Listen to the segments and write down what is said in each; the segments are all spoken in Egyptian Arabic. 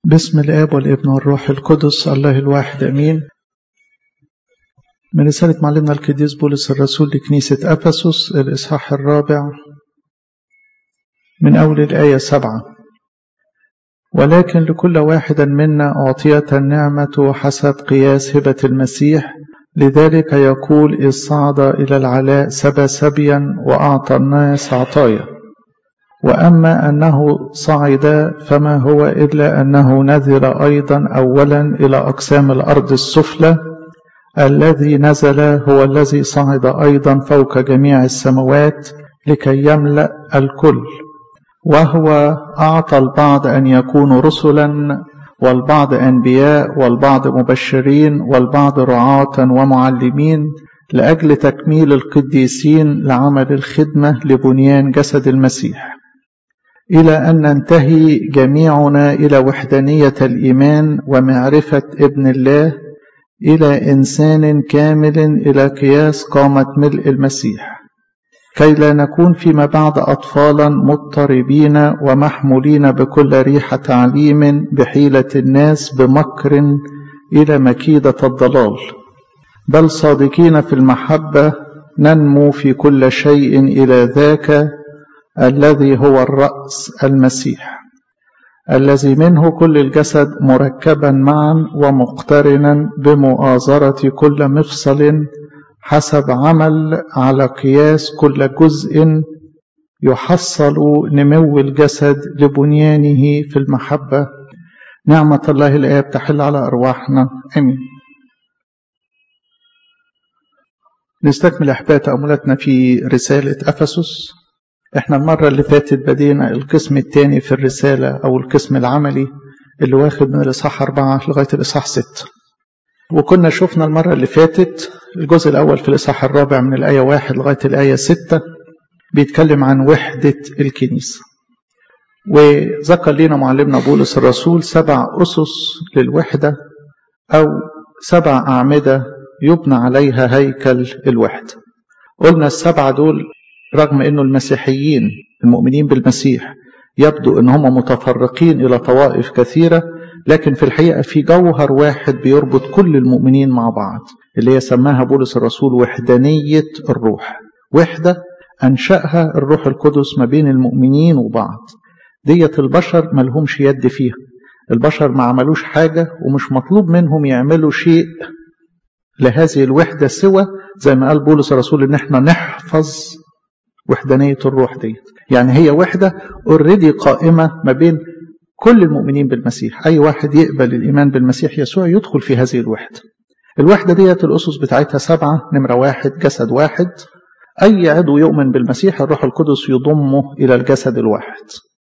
بسم الآب والابن والروح القدس الله الواحد أمين من رسالة معلمنا القديس بولس الرسول لكنيسة أفسس الإصحاح الرابع من أول الآية سبعة ولكن لكل واحد منا أعطيت النعمة حسب قياس هبة المسيح لذلك يقول إذ صعد إلى العلاء سبى سبيا وأعطى الناس عطايا وأما أنه صعد فما هو إلا أنه نزل أيضا أولا إلى أقسام الأرض السفلى الذي نزل هو الذي صعد أيضا فوق جميع السماوات لكي يملأ الكل وهو أعطى البعض أن يكونوا رسلا والبعض أنبياء والبعض مبشرين والبعض رعاة ومعلمين لأجل تكميل القديسين لعمل الخدمة لبنيان جسد المسيح إلى أن ننتهي جميعنا إلى وحدانية الإيمان ومعرفة ابن الله إلى إنسان كامل إلى قياس قامة ملء المسيح كي لا نكون فيما بعد أطفالا مضطربين ومحمولين بكل ريح تعليم بحيلة الناس بمكر إلى مكيدة الضلال بل صادقين في المحبة ننمو في كل شيء إلى ذاك الذي هو الرأس المسيح الذي منه كل الجسد مركبا معا ومقترنا بمؤازرة كل مفصل حسب عمل على قياس كل جزء يحصل نمو الجسد لبنيانه في المحبة نعمة الله الآب تحل على أرواحنا أمين نستكمل أحباء تأملاتنا في رسالة أفسس احنا المرة اللي فاتت بدينا القسم الثاني في الرسالة أو القسم العملي اللي واخد من الإصحاح أربعة لغاية الإصحاح ستة وكنا شفنا المرة اللي فاتت الجزء الأول في الإصحاح الرابع من الآية واحد لغاية الآية ستة بيتكلم عن وحدة الكنيسة وذكر لنا معلمنا بولس الرسول سبع أسس للوحدة أو سبع أعمدة يبنى عليها هيكل الوحدة قلنا السبعة دول رغم أنه المسيحيين المؤمنين بالمسيح يبدو أن هم متفرقين إلى طوائف كثيرة لكن في الحقيقة في جوهر واحد بيربط كل المؤمنين مع بعض اللي هي سماها بولس الرسول وحدانية الروح وحدة أنشأها الروح القدس ما بين المؤمنين وبعض ديت البشر ملهمش يد فيها البشر ما عملوش حاجة ومش مطلوب منهم يعملوا شيء لهذه الوحدة سوى زي ما قال بولس الرسول ان احنا نحفظ وحدانية الروح دي يعني هي وحدة اوريدي قائمة ما بين كل المؤمنين بالمسيح أي واحد يقبل الإيمان بالمسيح يسوع يدخل في هذه الوحدة الوحدة ديت الأسس بتاعتها سبعة نمرة واحد جسد واحد أي عضو يؤمن بالمسيح الروح القدس يضمه إلى الجسد الواحد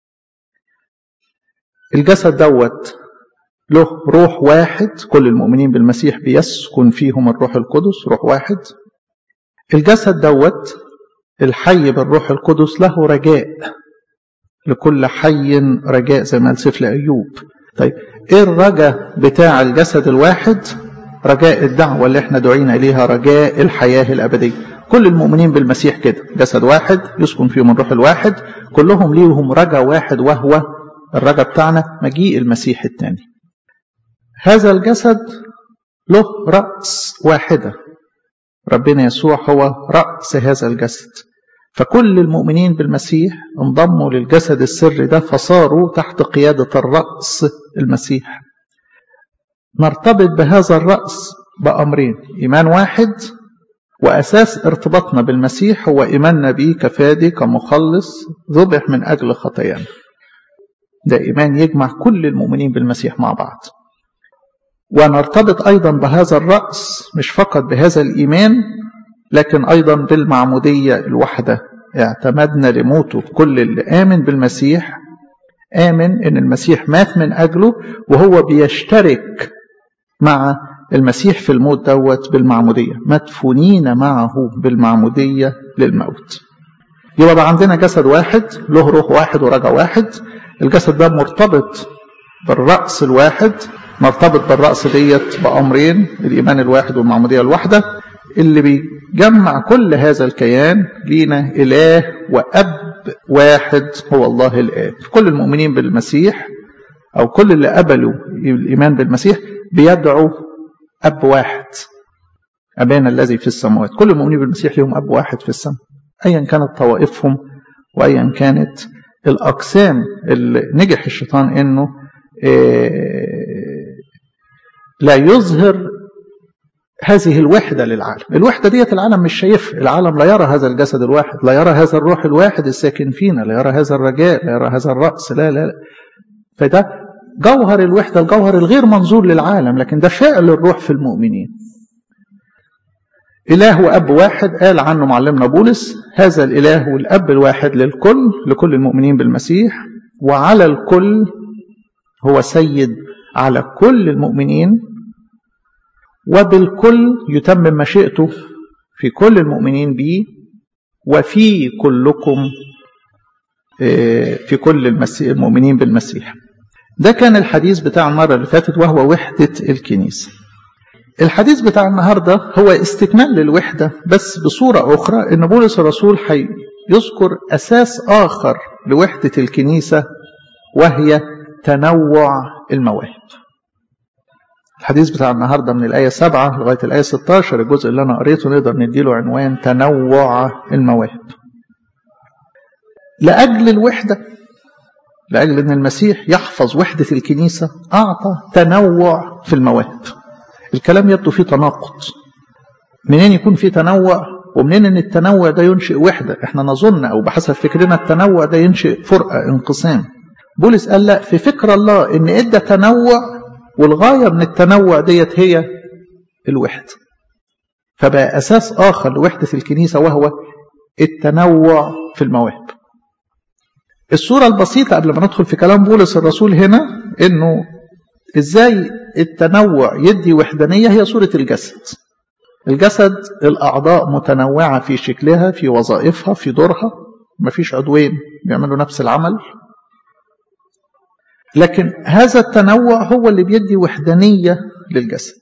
الجسد دوت له روح واحد كل المؤمنين بالمسيح بيسكن فيهم الروح القدس روح واحد الجسد دوت الحي بالروح القدس له رجاء لكل حي رجاء زي ما قال سفل أيوب طيب ايه الرجاء بتاع الجسد الواحد رجاء الدعوة اللي احنا دعينا إليها رجاء الحياة الأبدية كل المؤمنين بالمسيح كده جسد واحد يسكن فيهم الروح الواحد كلهم ليهم رجاء واحد وهو الرجاء بتاعنا مجيء المسيح الثاني هذا الجسد له رأس واحدة ربنا يسوع هو رأس هذا الجسد فكل المؤمنين بالمسيح انضموا للجسد السري ده فصاروا تحت قيادة الرأس المسيح نرتبط بهذا الرأس بأمرين إيمان واحد وأساس ارتباطنا بالمسيح هو إيماننا به كفادي كمخلص ذبح من أجل خطايانا ده إيمان يجمع كل المؤمنين بالمسيح مع بعض ونرتبط أيضا بهذا الرأس مش فقط بهذا الإيمان لكن أيضا بالمعمودية الوحدة اعتمدنا لموته كل اللي آمن بالمسيح آمن إن المسيح مات من أجله وهو بيشترك مع المسيح في الموت دوت بالمعمودية مدفونين معه بالمعمودية للموت يبقى بقى عندنا جسد واحد له روح واحد ورجع واحد الجسد ده مرتبط بالرأس الواحد مرتبط بالرأس ديت بأمرين الإيمان الواحد والمعمودية الواحدة اللي بيجمع كل هذا الكيان لينا إله وأب واحد هو الله الآب كل المؤمنين بالمسيح أو كل اللي قبلوا الإيمان بالمسيح بيدعوا أب واحد أبانا الذي في السماوات كل المؤمنين بالمسيح لهم أب واحد في السماء أيا كانت طوائفهم وأيا كانت الأقسام اللي نجح الشيطان إنه لا يظهر هذه الوحدة للعالم الوحدة ديت العالم مش شايفها العالم لا يرى هذا الجسد الواحد لا يرى هذا الروح الواحد الساكن فينا لا يرى هذا الرجاء لا يرى هذا الرأس لا لا, لا. فده جوهر الوحدة الجوهر الغير منظور للعالم لكن ده فعل الروح في المؤمنين إله وأب واحد قال عنه معلمنا بولس هذا الإله والأب الواحد للكل لكل المؤمنين بالمسيح وعلى الكل هو سيد على كل المؤمنين وبالكل يتمم مشيئته في كل المؤمنين به وفي كلكم في كل المؤمنين بالمسيح ده كان الحديث بتاع المرة اللي فاتت وهو وحدة الكنيسة الحديث بتاع النهاردة هو استكمال للوحدة بس بصورة أخرى إن بولس الرسول يذكر أساس آخر لوحدة الكنيسة وهي تنوع المواهب الحديث بتاع النهاردة من الآية 7 لغاية الآية 16 الجزء اللي أنا قريته نقدر نديله عنوان تنوع المواهب لأجل الوحدة لأجل أن المسيح يحفظ وحدة الكنيسة أعطى تنوع في المواهب الكلام يبدو فيه تناقض منين يكون فيه تنوع ومنين ان التنوع ده ينشئ وحدة احنا نظن او بحسب فكرنا التنوع ده ينشئ فرقة انقسام بولس قال لا في فكر الله ان ادى تنوع والغاية من التنوع ديت هي الوحدة فبقى أساس آخر لوحدة الكنيسة وهو التنوع في المواهب الصورة البسيطة قبل ما ندخل في كلام بولس الرسول هنا انه ازاي التنوع يدي وحدانية هي صورة الجسد الجسد الأعضاء متنوعة في شكلها في وظائفها في دورها مفيش عضوين بيعملوا نفس العمل لكن هذا التنوع هو اللي بيدي وحدانية للجسد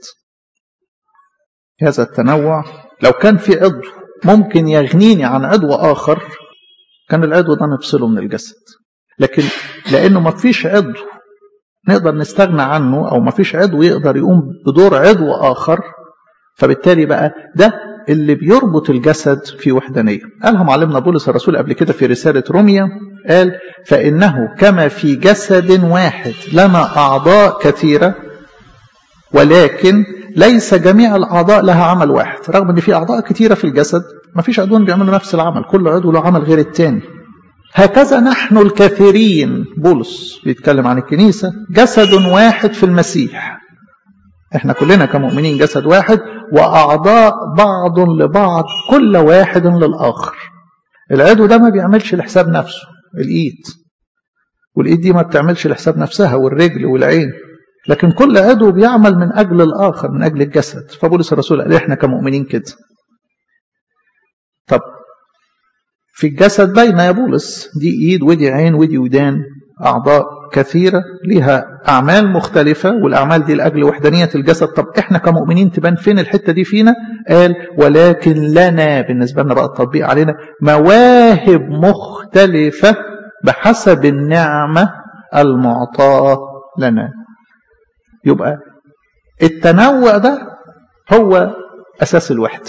هذا التنوع لو كان في عضو ممكن يغنيني عن عضو آخر كان العضو ده نفصله من الجسد لكن لأنه ما فيش عضو نقدر نستغنى عنه أو ما فيش عضو يقدر يقوم بدور عضو آخر فبالتالي بقى ده اللي بيربط الجسد في وحدانية قالها معلمنا بولس الرسول قبل كده في رسالة روميا قال فإنه كما في جسد واحد لنا أعضاء كثيرة ولكن ليس جميع الأعضاء لها عمل واحد رغم أن في أعضاء كثيرة في الجسد ما فيش عضوين بيعملوا نفس العمل كل عضو له عمل غير التاني هكذا نحن الكثيرين بولس بيتكلم عن الكنيسة جسد واحد في المسيح احنا كلنا كمؤمنين جسد واحد وأعضاء بعض لبعض كل واحد للآخر العضو ده ما بيعملش لحساب نفسه الإيد والإيد دي ما بتعملش لحساب نفسها والرجل والعين لكن كل عضو بيعمل من أجل الآخر من أجل الجسد فبولس الرسول قال إحنا كمؤمنين كده طب في الجسد باينة يا بولس دي إيد ودي عين ودي ودان أعضاء كثيرة لها أعمال مختلفة والأعمال دي لأجل وحدانية الجسد طب إحنا كمؤمنين تبان فين الحتة دي فينا قال ولكن لنا بالنسبة لنا بقى التطبيق علينا مواهب مختلفة بحسب النعمة المعطاة لنا يبقى التنوع ده هو أساس الوحدة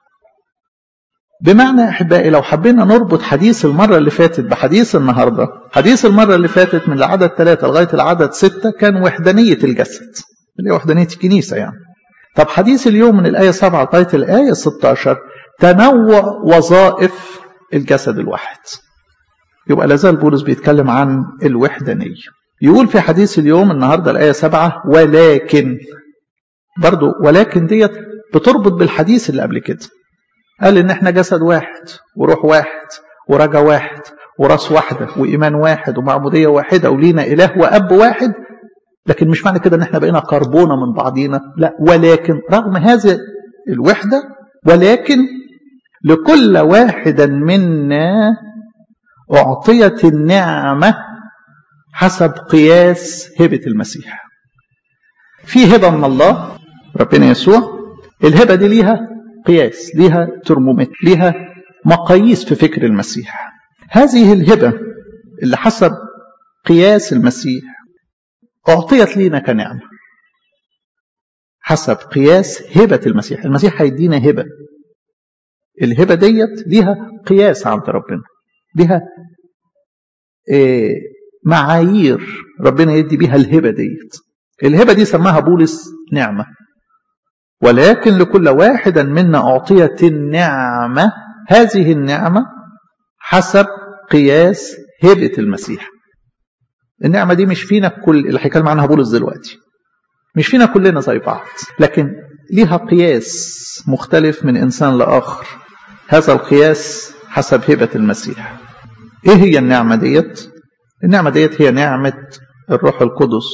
بمعنى أحبائي لو حبينا نربط حديث المرة اللي فاتت بحديث النهاردة حديث المرة اللي فاتت من العدد ثلاثة لغاية العدد ستة كان وحدانية الجسد اللي هي وحدانية الكنيسة يعني طب حديث اليوم من الآية 7 لغاية الآية 16 تنوع وظائف الجسد الواحد يبقى لازال بولس بيتكلم عن الوحدانية يقول في حديث اليوم النهاردة الآية 7 ولكن برضو ولكن ديت بتربط بالحديث اللي قبل كده قال ان احنا جسد واحد وروح واحد ورجا واحد وراس واحدة وإيمان واحد ومعمودية واحدة ولينا إله وأب واحد لكن مش معنى كده ان احنا بقينا كربونة من بعضينا لا ولكن رغم هذه الوحدة ولكن لكل واحد منا أعطيت النعمة حسب قياس هبة المسيح في هبة من الله ربنا يسوع الهبة دي ليها قياس ليها ترمومتر ليها مقاييس في فكر المسيح هذه الهبة اللي حسب قياس المسيح أعطيت لينا كنعمة حسب قياس هبة المسيح المسيح هيدينا هبة الهبة ديت ليها قياس عند ربنا ليها إيه معايير ربنا يدي بيها الهبة ديت الهبة دي سماها بولس نعمة ولكن لكل واحد منا أعطيت النعمة هذه النعمة حسب قياس هبة المسيح النعمة دي مش فينا كل اللي هيتكلم عنها بولس دلوقتي مش فينا كلنا زي بعض لكن ليها قياس مختلف من إنسان لآخر هذا القياس حسب هبة المسيح إيه هي النعمة ديت النعمة ديت هي نعمة الروح القدس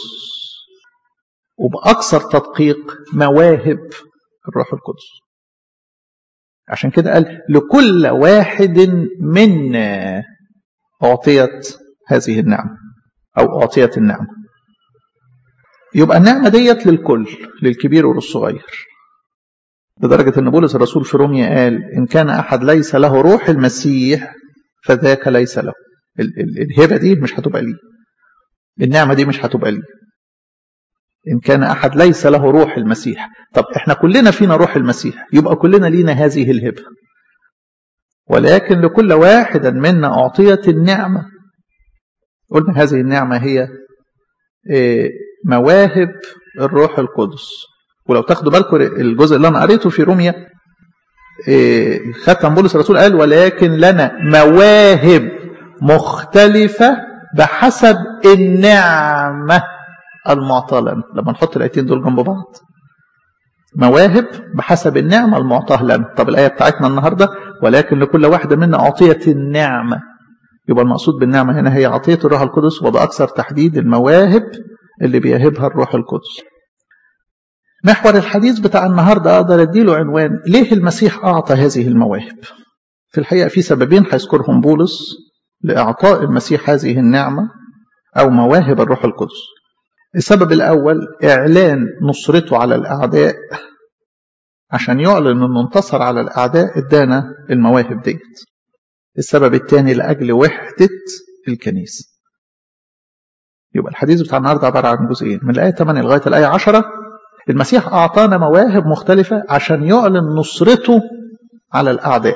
وبأكثر تدقيق مواهب الروح القدس عشان كده قال لكل واحد منا أعطيت هذه النعمة أو أعطيت النعمة يبقى النعمة ديت للكل للكبير وللصغير لدرجة أن بولس الرسول في روميا قال إن كان أحد ليس له روح المسيح فذاك ليس له ال ال الهبة دي مش هتبقى ليه النعمة دي مش هتبقى ليه إن كان أحد ليس له روح المسيح طب إحنا كلنا فينا روح المسيح يبقى كلنا لينا هذه الهبة ولكن لكل واحد منا أعطيت النعمة قلنا هذه النعمة هي مواهب الروح القدس ولو تاخدوا بالكم الجزء اللي أنا قريته في روميا ختم بولس الرسول قال ولكن لنا مواهب مختلفة بحسب النعمة المعطاة لنا لما نحط الآيتين دول جنب بعض مواهب بحسب النعمة المعطاة لنا طب الآية بتاعتنا النهاردة ولكن لكل واحدة منا أعطيت النعمة يبقى المقصود بالنعمة هنا هي عطية الروح القدس وبأكثر تحديد المواهب اللي بيهبها الروح القدس محور الحديث بتاع النهاردة أقدر أديله عنوان ليه المسيح أعطى هذه المواهب في الحقيقة في سببين هيذكرهم بولس لإعطاء المسيح هذه النعمة أو مواهب الروح القدس السبب الأول إعلان نصرته على الأعداء عشان يعلن أنه انتصر على الأعداء ادانا المواهب ديت السبب الثاني لأجل وحدة الكنيسة يبقى الحديث بتاع النهارده عبارة عن جزئين من الآية 8 لغاية الآية 10 المسيح أعطانا مواهب مختلفة عشان يعلن نصرته على الأعداء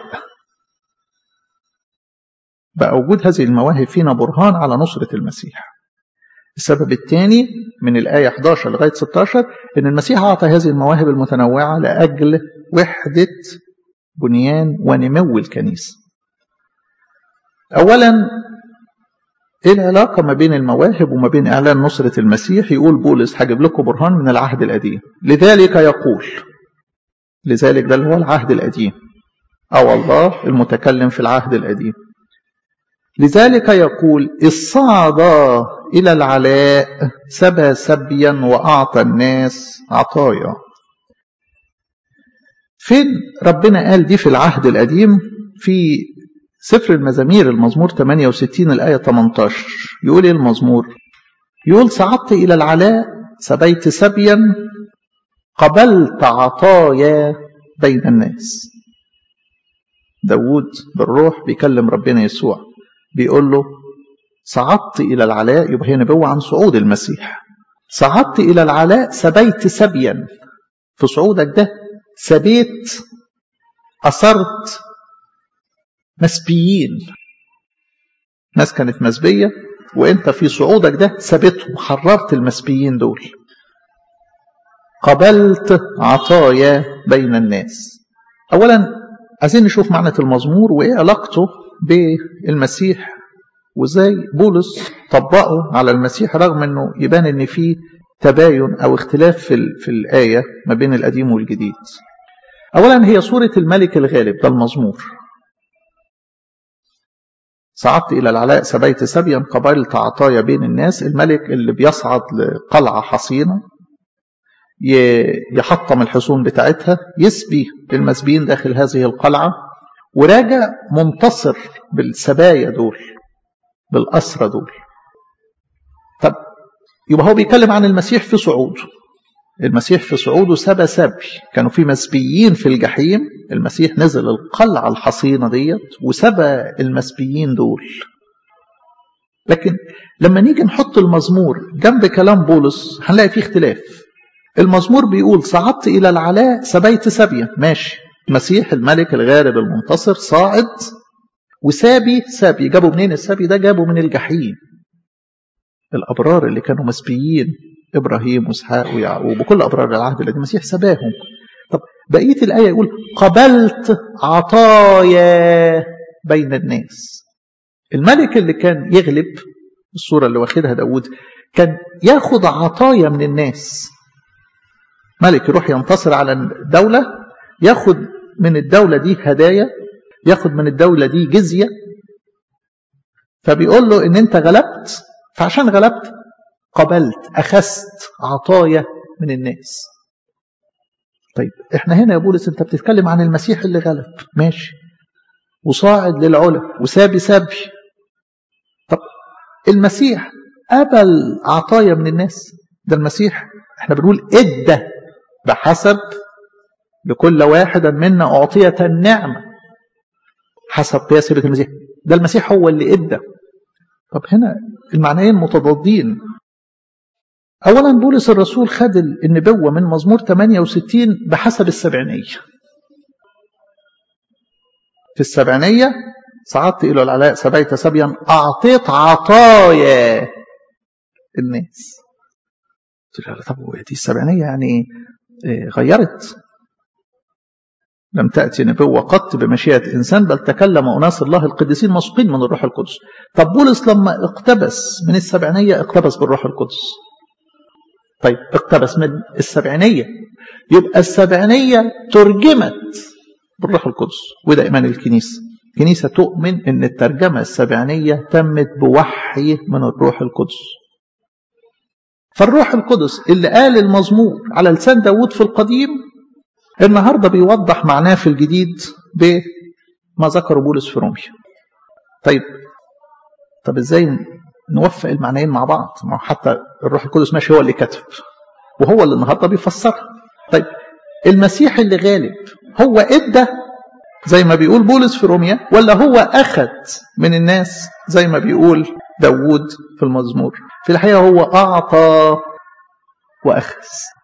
بقى وجود هذه المواهب فينا برهان على نصرة المسيح السبب الثاني من الآية 11 لغاية 16 إن المسيح أعطى هذه المواهب المتنوعة لأجل وحدة بنيان ونمو الكنيسة أولا إيه العلاقة ما بين المواهب وما بين إعلان نصرة المسيح يقول بولس هجيب لكم برهان من العهد القديم لذلك يقول لذلك ده اللي هو العهد القديم أو الله المتكلم في العهد القديم لذلك يقول الصعد إلى العلاء سبى سبيا وأعطى الناس عطايا فين ربنا قال دي في العهد القديم في سفر المزامير المزمور 68 الآية 18 يقول إيه المزمور يقول صعدت إلى العلاء سبيت سبيا قبلت عطايا بين الناس داود بالروح بيكلم ربنا يسوع بيقول له صعدت إلى العلاء يبقى هي نبوة عن صعود المسيح صعدت إلى العلاء سبيت سبيا في صعودك ده سبيت أثرت مسبيين ناس كانت مسبية وانت في صعودك ده سبتهم حررت المسبيين دول قبلت عطايا بين الناس اولا عايزين نشوف معنى المزمور وايه علاقته بالمسيح وازاي بولس طبقه على المسيح رغم انه يبان ان في تباين او اختلاف في, في الايه ما بين القديم والجديد اولا هي صوره الملك الغالب ده المزمور صعدت إلى العلاء سبيت سبيا قبلت عطايا بين الناس الملك اللي بيصعد لقلعة حصينة يحطم الحصون بتاعتها يسبي المسبيين داخل هذه القلعة وراجع منتصر بالسبايا دول بالأسرى دول طب يبقى هو بيتكلم عن المسيح في صعوده المسيح في صعوده سبى سبي كانوا في مسبيين في الجحيم المسيح نزل القلعة الحصينة ديت وسبى المسبيين دول لكن لما نيجي نحط المزمور جنب كلام بولس هنلاقي فيه اختلاف المزمور بيقول صعدت إلى العلاء سبيت سبيا ماشي مسيح الملك الغالب المنتصر صاعد وسابي سابي جابوا منين السابي ده جابوا من الجحيم الأبرار اللي كانوا مسبيين إبراهيم وإسحاق ويعقوب وكل أبرار العهد الذي المسيح سباهم طب بقية الآية يقول قبلت عطايا بين الناس الملك اللي كان يغلب الصورة اللي واخدها داود كان ياخد عطايا من الناس ملك يروح ينتصر على الدولة ياخد من الدولة دي هدايا ياخد من الدولة دي جزية فبيقول له ان انت غلبت فعشان غلبت قبلت أخذت عطايا من الناس طيب احنا هنا يا بولس انت بتتكلم عن المسيح اللي غلب ماشي وصاعد للعلا وسابي سابي طب المسيح قبل عطايا من الناس ده المسيح احنا بنقول ادى بحسب لكل واحد منا أعطية النعمة حسب قياس هبة المسيح ده المسيح هو اللي ادى طب هنا المعنيين متضادين أولا بولس الرسول خد النبوة من مزمور 68 بحسب السبعينية في السبعينية صعدت إلى العلاء سبيت سبيا أعطيت عطايا الناس قلت له طب دي السبعينية يعني غيرت لم تأتي نبوة قط بمشيئة إنسان بل تكلم أناس الله القديسين مسقين من الروح القدس طب بولس لما اقتبس من السبعينية اقتبس بالروح القدس طيب اقتبس من السبعينية يبقى السبعينية ترجمت بالروح القدس وده إيمان الكنيسة الكنيسة تؤمن أن الترجمة السبعينية تمت بوحي من الروح القدس فالروح القدس اللي قال المزمور على لسان داود في القديم النهارده بيوضح معناه في الجديد بما ذكره بولس في روميا. طيب طب ازاي نوفق المعنيين مع بعض؟ ما حتى الروح القدس ماشي هو اللي كتب وهو اللي النهارده بيفسرها. طيب المسيح اللي غالب هو ادى زي ما بيقول بولس في روميا ولا هو اخذ من الناس زي ما بيقول داوود في المزمور في الحقيقه هو اعطى واخذ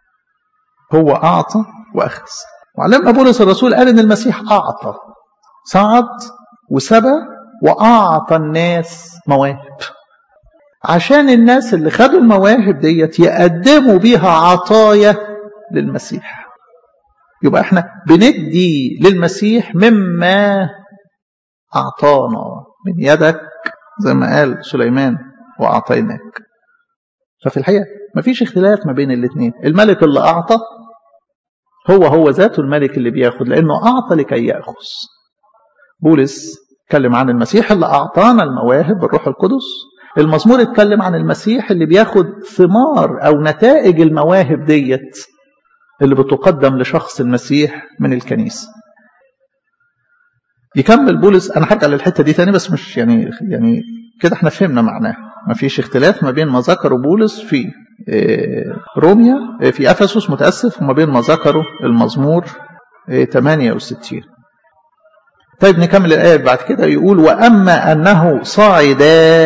هو اعطى واخذ وعلمنا بولس الرسول قال ان المسيح اعطى صعد وسبى واعطى الناس مواهب عشان الناس اللي خدوا المواهب ديت يقدموا بيها عطايا للمسيح يبقى احنا بندي للمسيح مما اعطانا من يدك زي ما قال سليمان واعطيناك ففي الحقيقه مفيش اختلاف ما بين الاثنين الملك اللي اعطى هو هو ذاته الملك اللي بياخد لأنه أعطى لكي يأخذ بولس اتكلم عن المسيح اللي أعطانا المواهب بالروح القدس المزمور اتكلم عن المسيح اللي بياخد ثمار أو نتائج المواهب ديت اللي بتقدم لشخص المسيح من الكنيسة يكمل بولس أنا هرجع للحتة دي تاني بس مش يعني يعني كده احنا فهمنا معناه ما فيش اختلاف ما بين ما ذكره بولس في روميا في افسس متاسف وما بين ما ذكره المزمور 68 طيب نكمل الايه بعد كده يقول واما انه صعد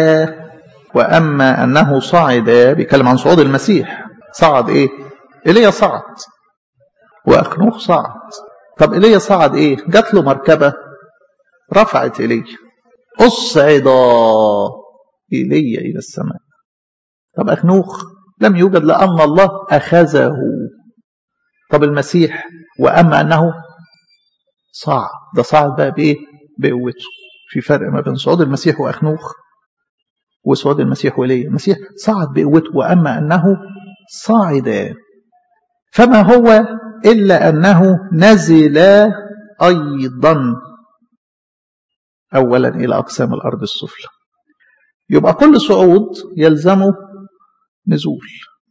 واما انه صعد بيتكلم عن صعود المسيح صعد ايه ايليا صعد واخنوخ صعد طب ايليا صعد ايه جات له مركبه رفعت ايليا اصعد ايليا الى السماء طب اخنوخ لم يوجد لأن الله أخذه طب المسيح وأما أنه صعد ده صعد بقى بإيه بقوته في فرق ما بين صعود المسيح وأخنوخ وصعود المسيح وليه المسيح صعد بقوته وأما أنه صعد فما هو إلا أنه نزل أيضا أولا إلى أقسام الأرض السفلى يبقى كل صعود يلزمه نزول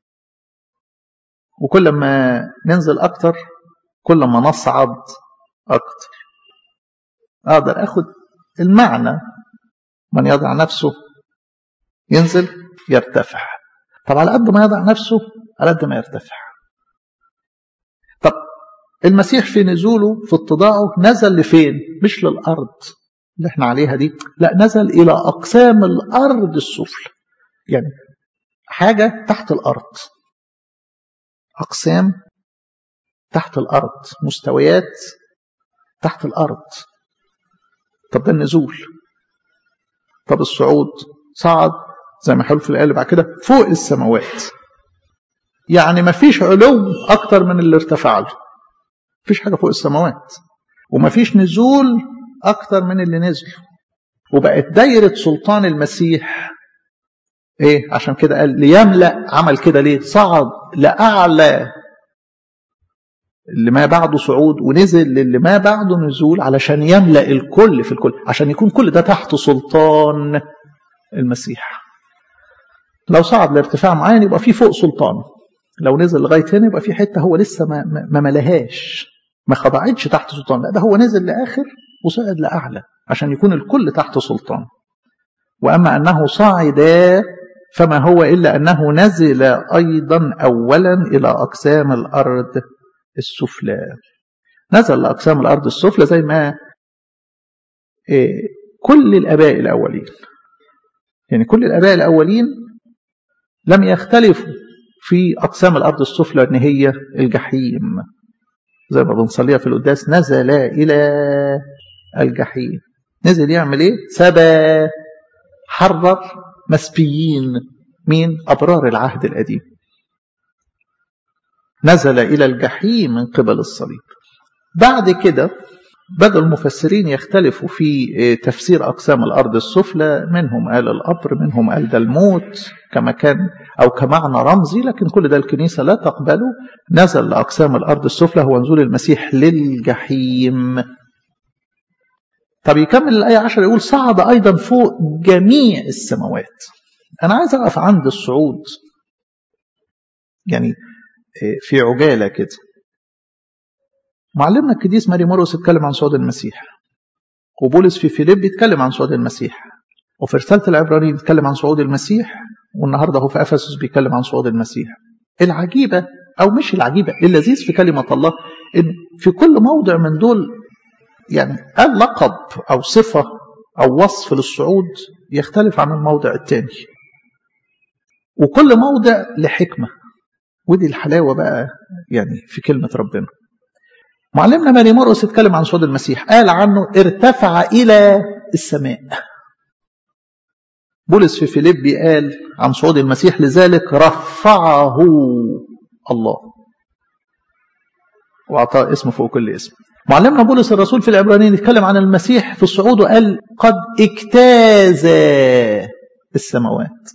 وكل ما ننزل أكتر كل ما نصعد أكتر أقدر أخد المعنى من يضع نفسه ينزل يرتفع طب على قد ما يضع نفسه على قد ما يرتفع طب المسيح في نزوله في اتضاعه نزل لفين مش للأرض اللي احنا عليها دي لا نزل إلى أقسام الأرض السفلى يعني حاجة تحت الأرض أقسام تحت الأرض مستويات تحت الأرض طب ده النزول طب الصعود صعد زي ما حلو في الآية بعد كده فوق السماوات يعني ما فيش علو أكتر من اللي ارتفع له فيش حاجة فوق السماوات وما فيش نزول أكتر من اللي نزل وبقت دايرة سلطان المسيح إيه عشان كده قال ليملأ عمل كده ليه صعد لأعلى اللي ما بعده صعود ونزل للي ما بعده نزول علشان يملأ الكل في الكل عشان يكون كل ده تحت سلطان المسيح لو صعد لارتفاع معين يبقى في فوق سلطان لو نزل لغايه هنا يبقى في حته هو لسه ما, ما ملهاش ما خضعتش تحت سلطان لا ده هو نزل لاخر وصعد لاعلى عشان يكون الكل تحت سلطان واما انه صعد فما هو الا انه نزل ايضا اولا الى اقسام الارض السفلى نزل لاقسام الارض السفلى زي ما كل الاباء الاولين يعني كل الاباء الاولين لم يختلفوا في أقسام الأرض السفلى أن هي الجحيم زي ما بنصليها في القداس نزل إلى الجحيم نزل يعمل إيه؟ سبى حرر مسبيين مين؟ أبرار العهد القديم نزل إلى الجحيم من قبل الصليب بعد كده بدأ المفسرين يختلفوا في تفسير أقسام الأرض السفلى منهم قال القبر منهم قال ده الموت كما كان أو كمعنى رمزي لكن كل ده الكنيسة لا تقبله نزل لأقسام الأرض السفلى هو نزول المسيح للجحيم طب يكمل الآية 10 يقول صعد أيضا فوق جميع السماوات أنا عايز أقف عند الصعود يعني في عجالة كده معلمنا القديس ماري موروس اتكلم عن صعود المسيح وبولس في فيليب يتكلم عن صعود المسيح وفي رسالة العبرانيين يتكلم عن صعود المسيح والنهارده هو في افسس بيتكلم عن صعود المسيح العجيبة او مش العجيبة اللذيذ في كلمة الله ان في كل موضع من دول يعني قال لقب او صفة او وصف للصعود يختلف عن الموضع الثاني وكل موضع لحكمة ودي الحلاوة بقى يعني في كلمة ربنا معلمنا ماري مرقس اتكلم عن صعود المسيح قال عنه ارتفع إلى السماء بولس في فيليبي قال عن صعود المسيح لذلك رفعه الله وأعطاه اسمه فوق كل اسم معلمنا بولس الرسول في العبرانيين يتكلم عن المسيح في الصعود وقال قد اجتاز السماوات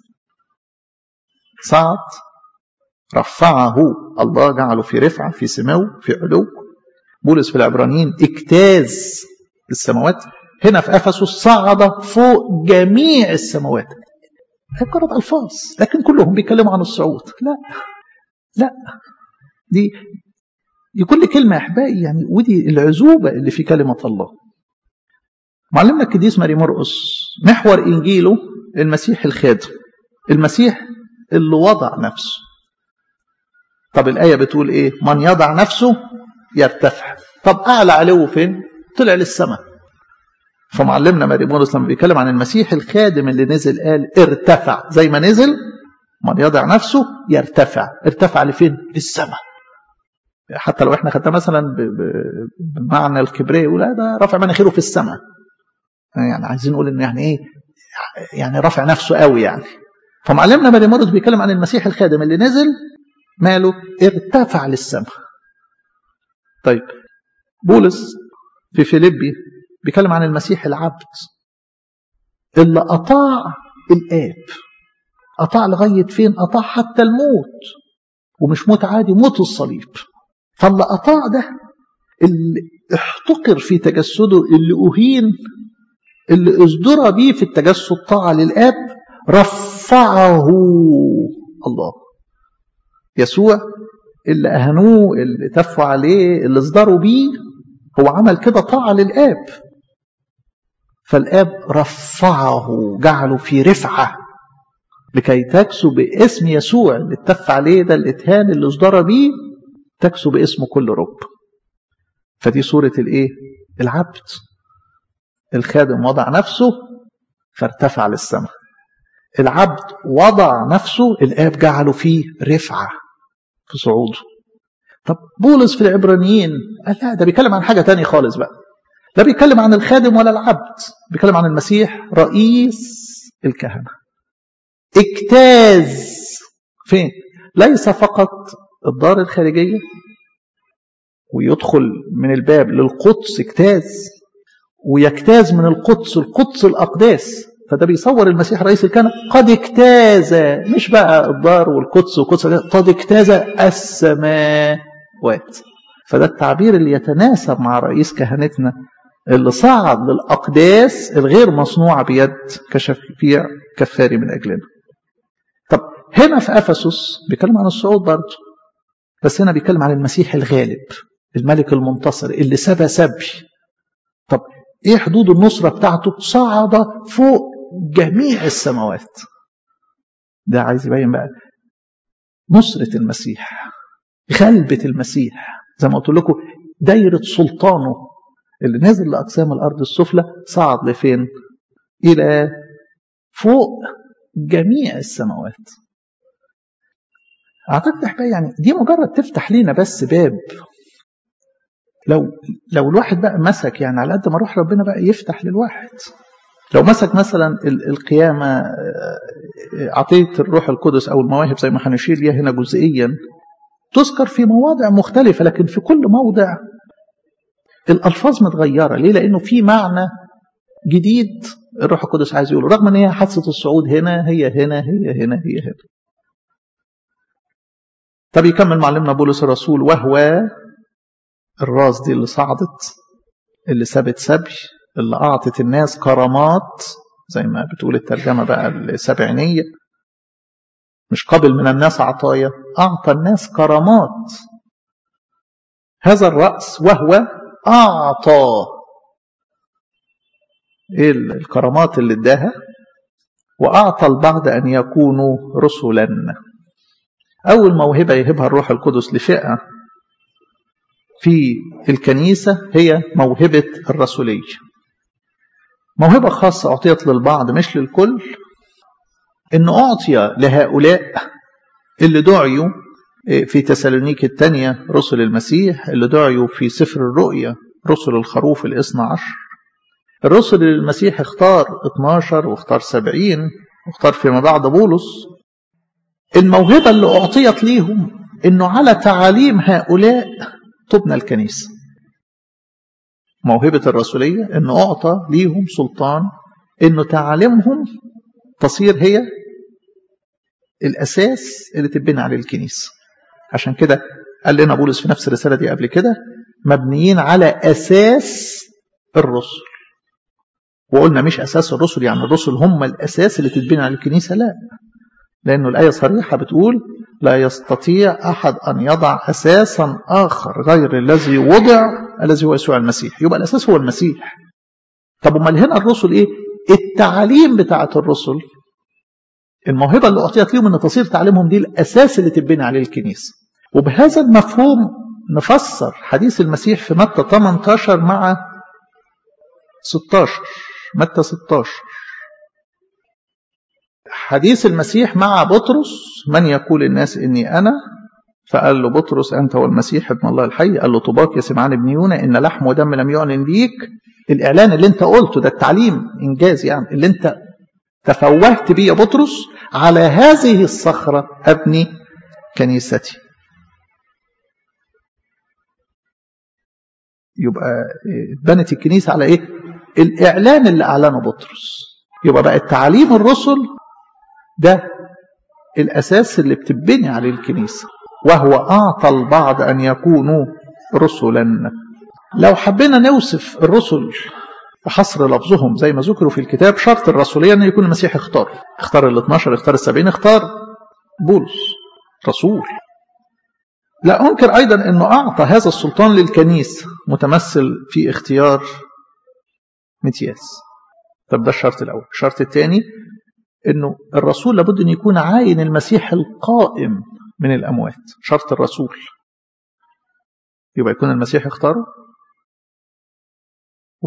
صعد رفعه الله جعله في رفعة في سمو في علو بولس في العبرانيين اجتاز السماوات هنا في افسس صعد فوق جميع السماوات مجرد الفاظ لكن كلهم بيتكلموا عن الصعود لا لا دي دي كل كلمه يا احبائي يعني ودي العزوبه اللي في كلمه الله معلمنا القديس ماري مرقس محور انجيله المسيح الخادم المسيح اللي وضع نفسه طب الايه بتقول ايه من يضع نفسه يرتفع طب اعلى علو فين طلع للسماء فمعلمنا ماري بولس لما بيتكلم عن المسيح الخادم اللي نزل قال ارتفع زي ما نزل من يضع نفسه يرتفع ارتفع لفين للسماء حتى لو احنا خدنا مثلا بمعنى الكبرياء يقول ده رافع مناخيره في السماء يعني عايزين نقول ان يعني ايه يعني رافع نفسه قوي يعني فمعلمنا ماري بولس بيتكلم عن المسيح الخادم اللي نزل ماله ارتفع للسماء طيب بولس في فيليبي بيتكلم عن المسيح العبد اللي أطاع الآب أطاع لغاية فين أطاع حتى الموت ومش موت عادي موت الصليب فاللي أطاع ده اللي احتقر في تجسده اللي أهين اللي ازدرى بيه في التجسد طاعة للآب رفعه الله يسوع اللي أهنوه اللي تفوا عليه اللي ازدروا بيه هو عمل كده طاعة للآب فالآب رفعه جعله في رفعة لكي تكسو باسم يسوع اللي اتف عليه ده الاتهان اللي ازدرى بيه تكسو باسمه كل رب فدي صورة الايه العبد الخادم وضع نفسه فارتفع للسماء العبد وضع نفسه الآب جعله فيه رفعة في صعوده طب بولس في العبرانيين قال لا ده بيتكلم عن حاجة تانية خالص بقى لا بيتكلم عن الخادم ولا العبد بيتكلم عن المسيح رئيس الكهنة اجتاز فين ليس فقط الدار الخارجية ويدخل من الباب للقدس اجتاز ويجتاز من القدس القدس الأقداس فده بيصور المسيح رئيس الكهنة قد اجتاز مش بقى الدار والقدس والقدس قد اجتاز السماوات فده التعبير اللي يتناسب مع رئيس كهنتنا اللي صعد للأقداس الغير مصنوعة بيد كشفيع كفاري من أجلنا طب هنا في أفسس بيتكلم عن الصعود برضه بس هنا بيتكلم عن المسيح الغالب الملك المنتصر اللي سبى سبي طب ايه حدود النصرة بتاعته صعد فوق جميع السماوات ده عايز يبين بقى نصرة المسيح غلبة المسيح زي ما قلت لكم دايرة سلطانه اللي نزل لأقسام الأرض السفلى صعد لفين إلى فوق جميع السماوات أعتقد أحبائي يعني دي مجرد تفتح لينا بس باب لو لو الواحد بقى مسك يعني على قد ما روح ربنا بقى يفتح للواحد لو مسك مثلا القيامة عطية الروح القدس أو المواهب زي ما هنشير ليها هنا جزئيا تذكر في مواضع مختلفة لكن في كل موضع الألفاظ متغيرة ليه؟ لأنه في معنى جديد الروح القدس عايز يقوله رغم ان هي حادثة الصعود هنا هي هنا هي هنا هي هنا طب يكمل معلمنا بولس الرسول وهو الراس دي اللي صعدت اللي سابت سبي اللي أعطت الناس كرامات زي ما بتقول الترجمة بقى السبعينية مش قبل من الناس عطايا أعطى الناس كرامات هذا الرأس وهو أعطى إيه الكرامات اللي اداها وأعطى البعض أن يكونوا رسلا أول موهبة يهبها الروح القدس لفئة في الكنيسة هي موهبة الرسولية موهبة خاصة أعطيت للبعض مش للكل إن أعطي لهؤلاء اللي دعيوا في تسالونيك الثانية رسل المسيح اللي دعيوا في سفر الرؤيا رسل الخروف الاثنى عشر الرسل اللي المسيح اختار 12 واختار 70 واختار فيما بعد بولس الموهبة اللي أعطيت ليهم إنه على تعاليم هؤلاء تبنى الكنيسة موهبة الرسولية إنه أعطى ليهم سلطان إنه تعاليمهم تصير هي الأساس اللي تبني عليه الكنيسة عشان كده قال لنا بولس في نفس الرسالة دي قبل كده مبنيين على أساس الرسل وقلنا مش أساس الرسل يعني الرسل هم الأساس اللي تتبني على الكنيسة لا لأنه الآية صريحة بتقول لا يستطيع أحد أن يضع أساسا آخر غير الذي وضع الذي هو يسوع المسيح يبقى الأساس هو المسيح طب أمال هنا الرسل إيه التعليم بتاعة الرسل الموهبة اللي أعطيت لهم أن تصير تعليمهم دي الأساس اللي تبني عليه الكنيسة وبهذا المفهوم نفسر حديث المسيح في متى 18 مع 16 متى 16 حديث المسيح مع بطرس من يقول الناس إني أنا فقال له بطرس أنت هو المسيح ابن الله الحي قال له طباك يا سمعان ابن يونا إن لحم ودم لم يعلن ليك الإعلان اللي أنت قلته ده التعليم إنجاز يعني اللي أنت تفوهت بيه يا بطرس على هذه الصخرة أبني كنيستي يبقى بنت الكنيسة على إيه الإعلان اللي أعلنه بطرس يبقى بقى التعليم الرسل ده الأساس اللي بتبني عليه الكنيسة وهو أعطى البعض أن يكونوا رسلا لو حبينا نوصف الرسل بحصر لفظهم زي ما ذكروا في الكتاب شرط الرسولية أن يكون المسيح اختار اختار ال 12 اختار السبعين اختار بولس رسول لا أنكر أيضا أنه أعطى هذا السلطان للكنيسة متمثل في اختيار متياس طب ده الشرط الأول الشرط الثاني أنه الرسول لابد أن يكون عاين المسيح القائم من الأموات شرط الرسول يبقى يكون المسيح اختاره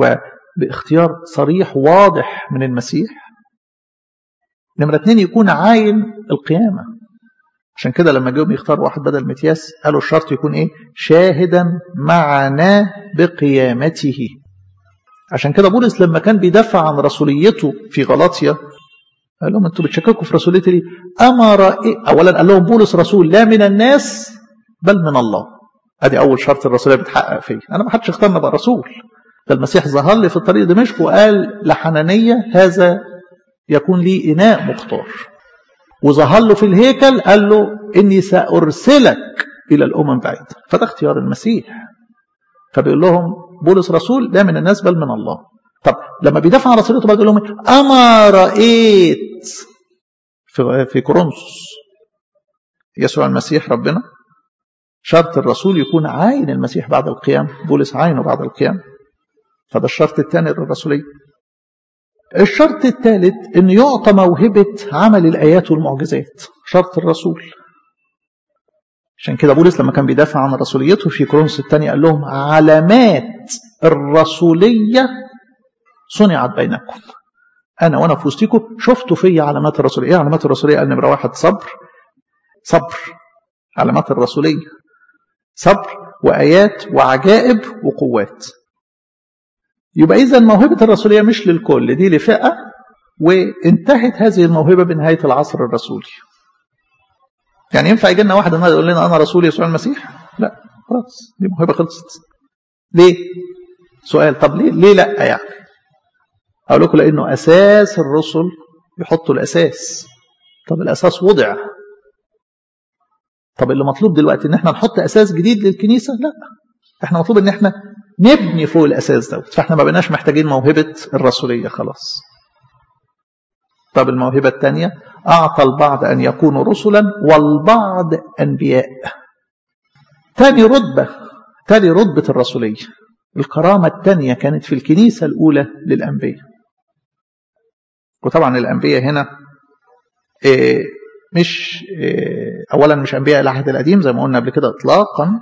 باختيار صريح واضح من المسيح نمرة اتنين يكون عاين القيامة عشان كده لما جيهم يختار واحد بدل متياس قالوا الشرط يكون ايه شاهدا معنا بقيامته عشان كده بولس لما كان بيدافع عن رسوليته في غلاطيا قال لهم انتوا بتشككوا في رسوليتي ليه؟ اما رأي اولا قال لهم بولس رسول لا من الناس بل من الله ادي اول شرط الرسوليه بتحقق فيه انا ما حدش اختارني ابقى رسول ده المسيح ظهر لي في طريق دمشق وقال لحنانيه هذا يكون لي اناء مختار وظهر له في الهيكل قال له اني سارسلك الى الامم بعيد فده اختيار المسيح فبيقول لهم بولس رسول لا من الناس بل من الله طب لما بيدافع عن رسولته بقى يقول لهم اما رايت في في كورنثوس يسوع المسيح ربنا شرط الرسول يكون عاين المسيح بعد القيام بولس عاينه بعد القيام فده الشرط الثاني للرسوليه الشرط الثالث ان يعطى موهبه عمل الايات والمعجزات شرط الرسول عشان كده بولس لما كان بيدافع عن رسوليته في كورنثوس الثانية قال لهم علامات الرسولية صنعت بينكم أنا وأنا في وسطكم شفتوا في علامات الرسولية إيه علامات الرسولية قال نمرة واحد صبر صبر علامات الرسولية صبر وآيات وعجائب وقوات يبقى إذا موهبة الرسولية مش للكل دي لفئة وانتهت هذه الموهبة بنهاية العصر الرسولي يعني ينفع يجي لنا واحد النهارده يقول لنا انا رسول يسوع المسيح؟ لا خلاص دي موهبه خلصت. ليه؟ سؤال طب ليه ليه لا يعني؟ اقول لكم لانه اساس الرسل يحطوا الاساس. طب الاساس وضع. طب اللي مطلوب دلوقتي ان احنا نحط اساس جديد للكنيسه؟ لا. احنا مطلوب ان احنا نبني فوق الاساس دوت فاحنا ما بقيناش محتاجين موهبه الرسوليه خلاص. طب الموهبه الثانيه أعطى البعض أن يكونوا رسلا والبعض أنبياء تاني رتبة تاني رتبة الرسولية الكرامة الثانية كانت في الكنيسة الأولى للأنبياء وطبعا الأنبياء هنا إيه مش إيه أولا مش أنبياء العهد القديم زي ما قلنا قبل كده إطلاقا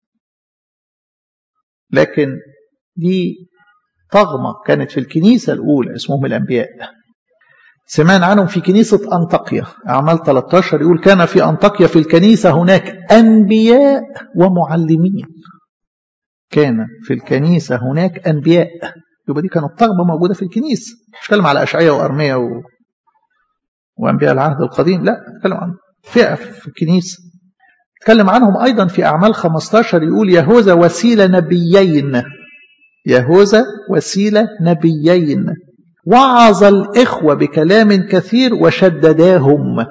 لكن دي طغمة كانت في الكنيسة الأولى اسمهم الأنبياء سمعنا عنهم في كنيسة أنطاكيا أعمال 13 يقول كان في أنطاكيا في الكنيسة هناك أنبياء ومعلمين كان في الكنيسة هناك أنبياء يبقى دي كانت طغمة موجودة في الكنيسة مش كلام على أشعية وأرمية و... وأنبياء العهد القديم لا اتكلم عن فئة في الكنيسة اتكلم عنهم أيضا في أعمال 15 يقول يهوذا وسيلة نبيين يهوذا وسيلة نبيين وعظ الإخوة بكلام كثير وشدداهم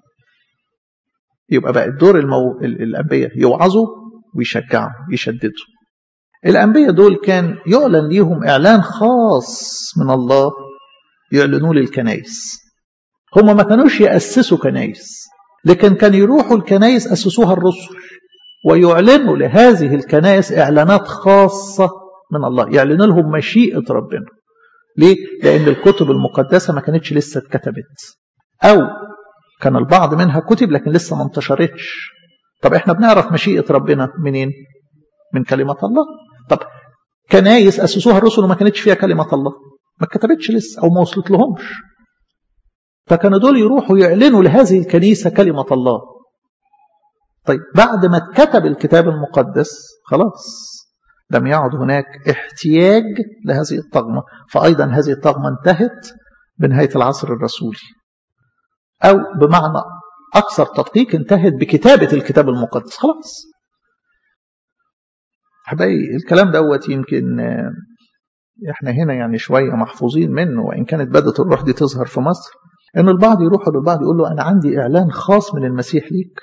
يبقى بقى الدور المو... الأنبياء يوعظوا ويشجعوا يشددوا الأنبياء دول كان يعلن ليهم إعلان خاص من الله يعلنوه للكنايس هم ما كانوش يأسسوا كنايس لكن كان يروحوا الكنايس أسسوها الرسل ويعلنوا لهذه الكنائس إعلانات خاصة من الله يعلنوا لهم مشيئة ربنا ليه؟ لأن الكتب المقدسة ما كانتش لسه اتكتبت أو كان البعض منها كتب لكن لسه ما انتشرتش طب احنا بنعرف مشيئة ربنا منين؟ من كلمة الله طب كنايس أسسوها الرسل وما كانتش فيها كلمة الله ما اتكتبتش لسه أو ما وصلت لهمش فكانوا دول يروحوا يعلنوا لهذه الكنيسة كلمة الله طيب بعد ما اتكتب الكتاب المقدس خلاص لم يعد هناك احتياج لهذه الطغمة فأيضا هذه الطغمة انتهت بنهاية العصر الرسولي أو بمعنى أكثر تدقيق انتهت بكتابة الكتاب المقدس خلاص أحبائي الكلام دوت يمكن احنا هنا يعني شوية محفوظين منه وإن كانت بدأت الروح دي تظهر في مصر إن البعض يروح للبعض يقول له أنا عندي إعلان خاص من المسيح ليك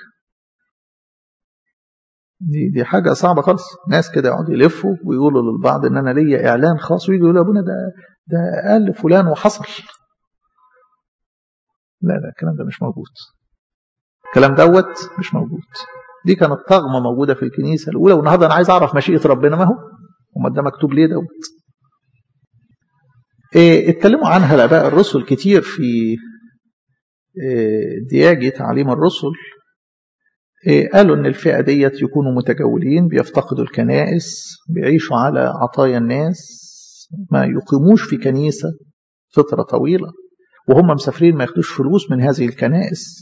دي دي حاجة صعبة خالص ناس كده يقعدوا يلفوا ويقولوا للبعض إن أنا ليا إعلان خاص ويجوا يقولوا أبونا ده ده قال فلان وحصل لا لا الكلام ده مش موجود الكلام دوت مش موجود دي كانت طغمة موجودة في الكنيسة الأولى والنهاردة أنا عايز أعرف مشيئة ربنا ما هو وما ده مكتوب ليه دوت إيه اتكلموا عنها الآباء الرسل كتير في إيه دياجي تعليم الرسل إيه قالوا ان الفئة ديت يكونوا متجولين بيفتقدوا الكنائس بيعيشوا على عطايا الناس ما يقيموش في كنيسة فترة طويلة وهم مسافرين ما ياخدوش فلوس من هذه الكنائس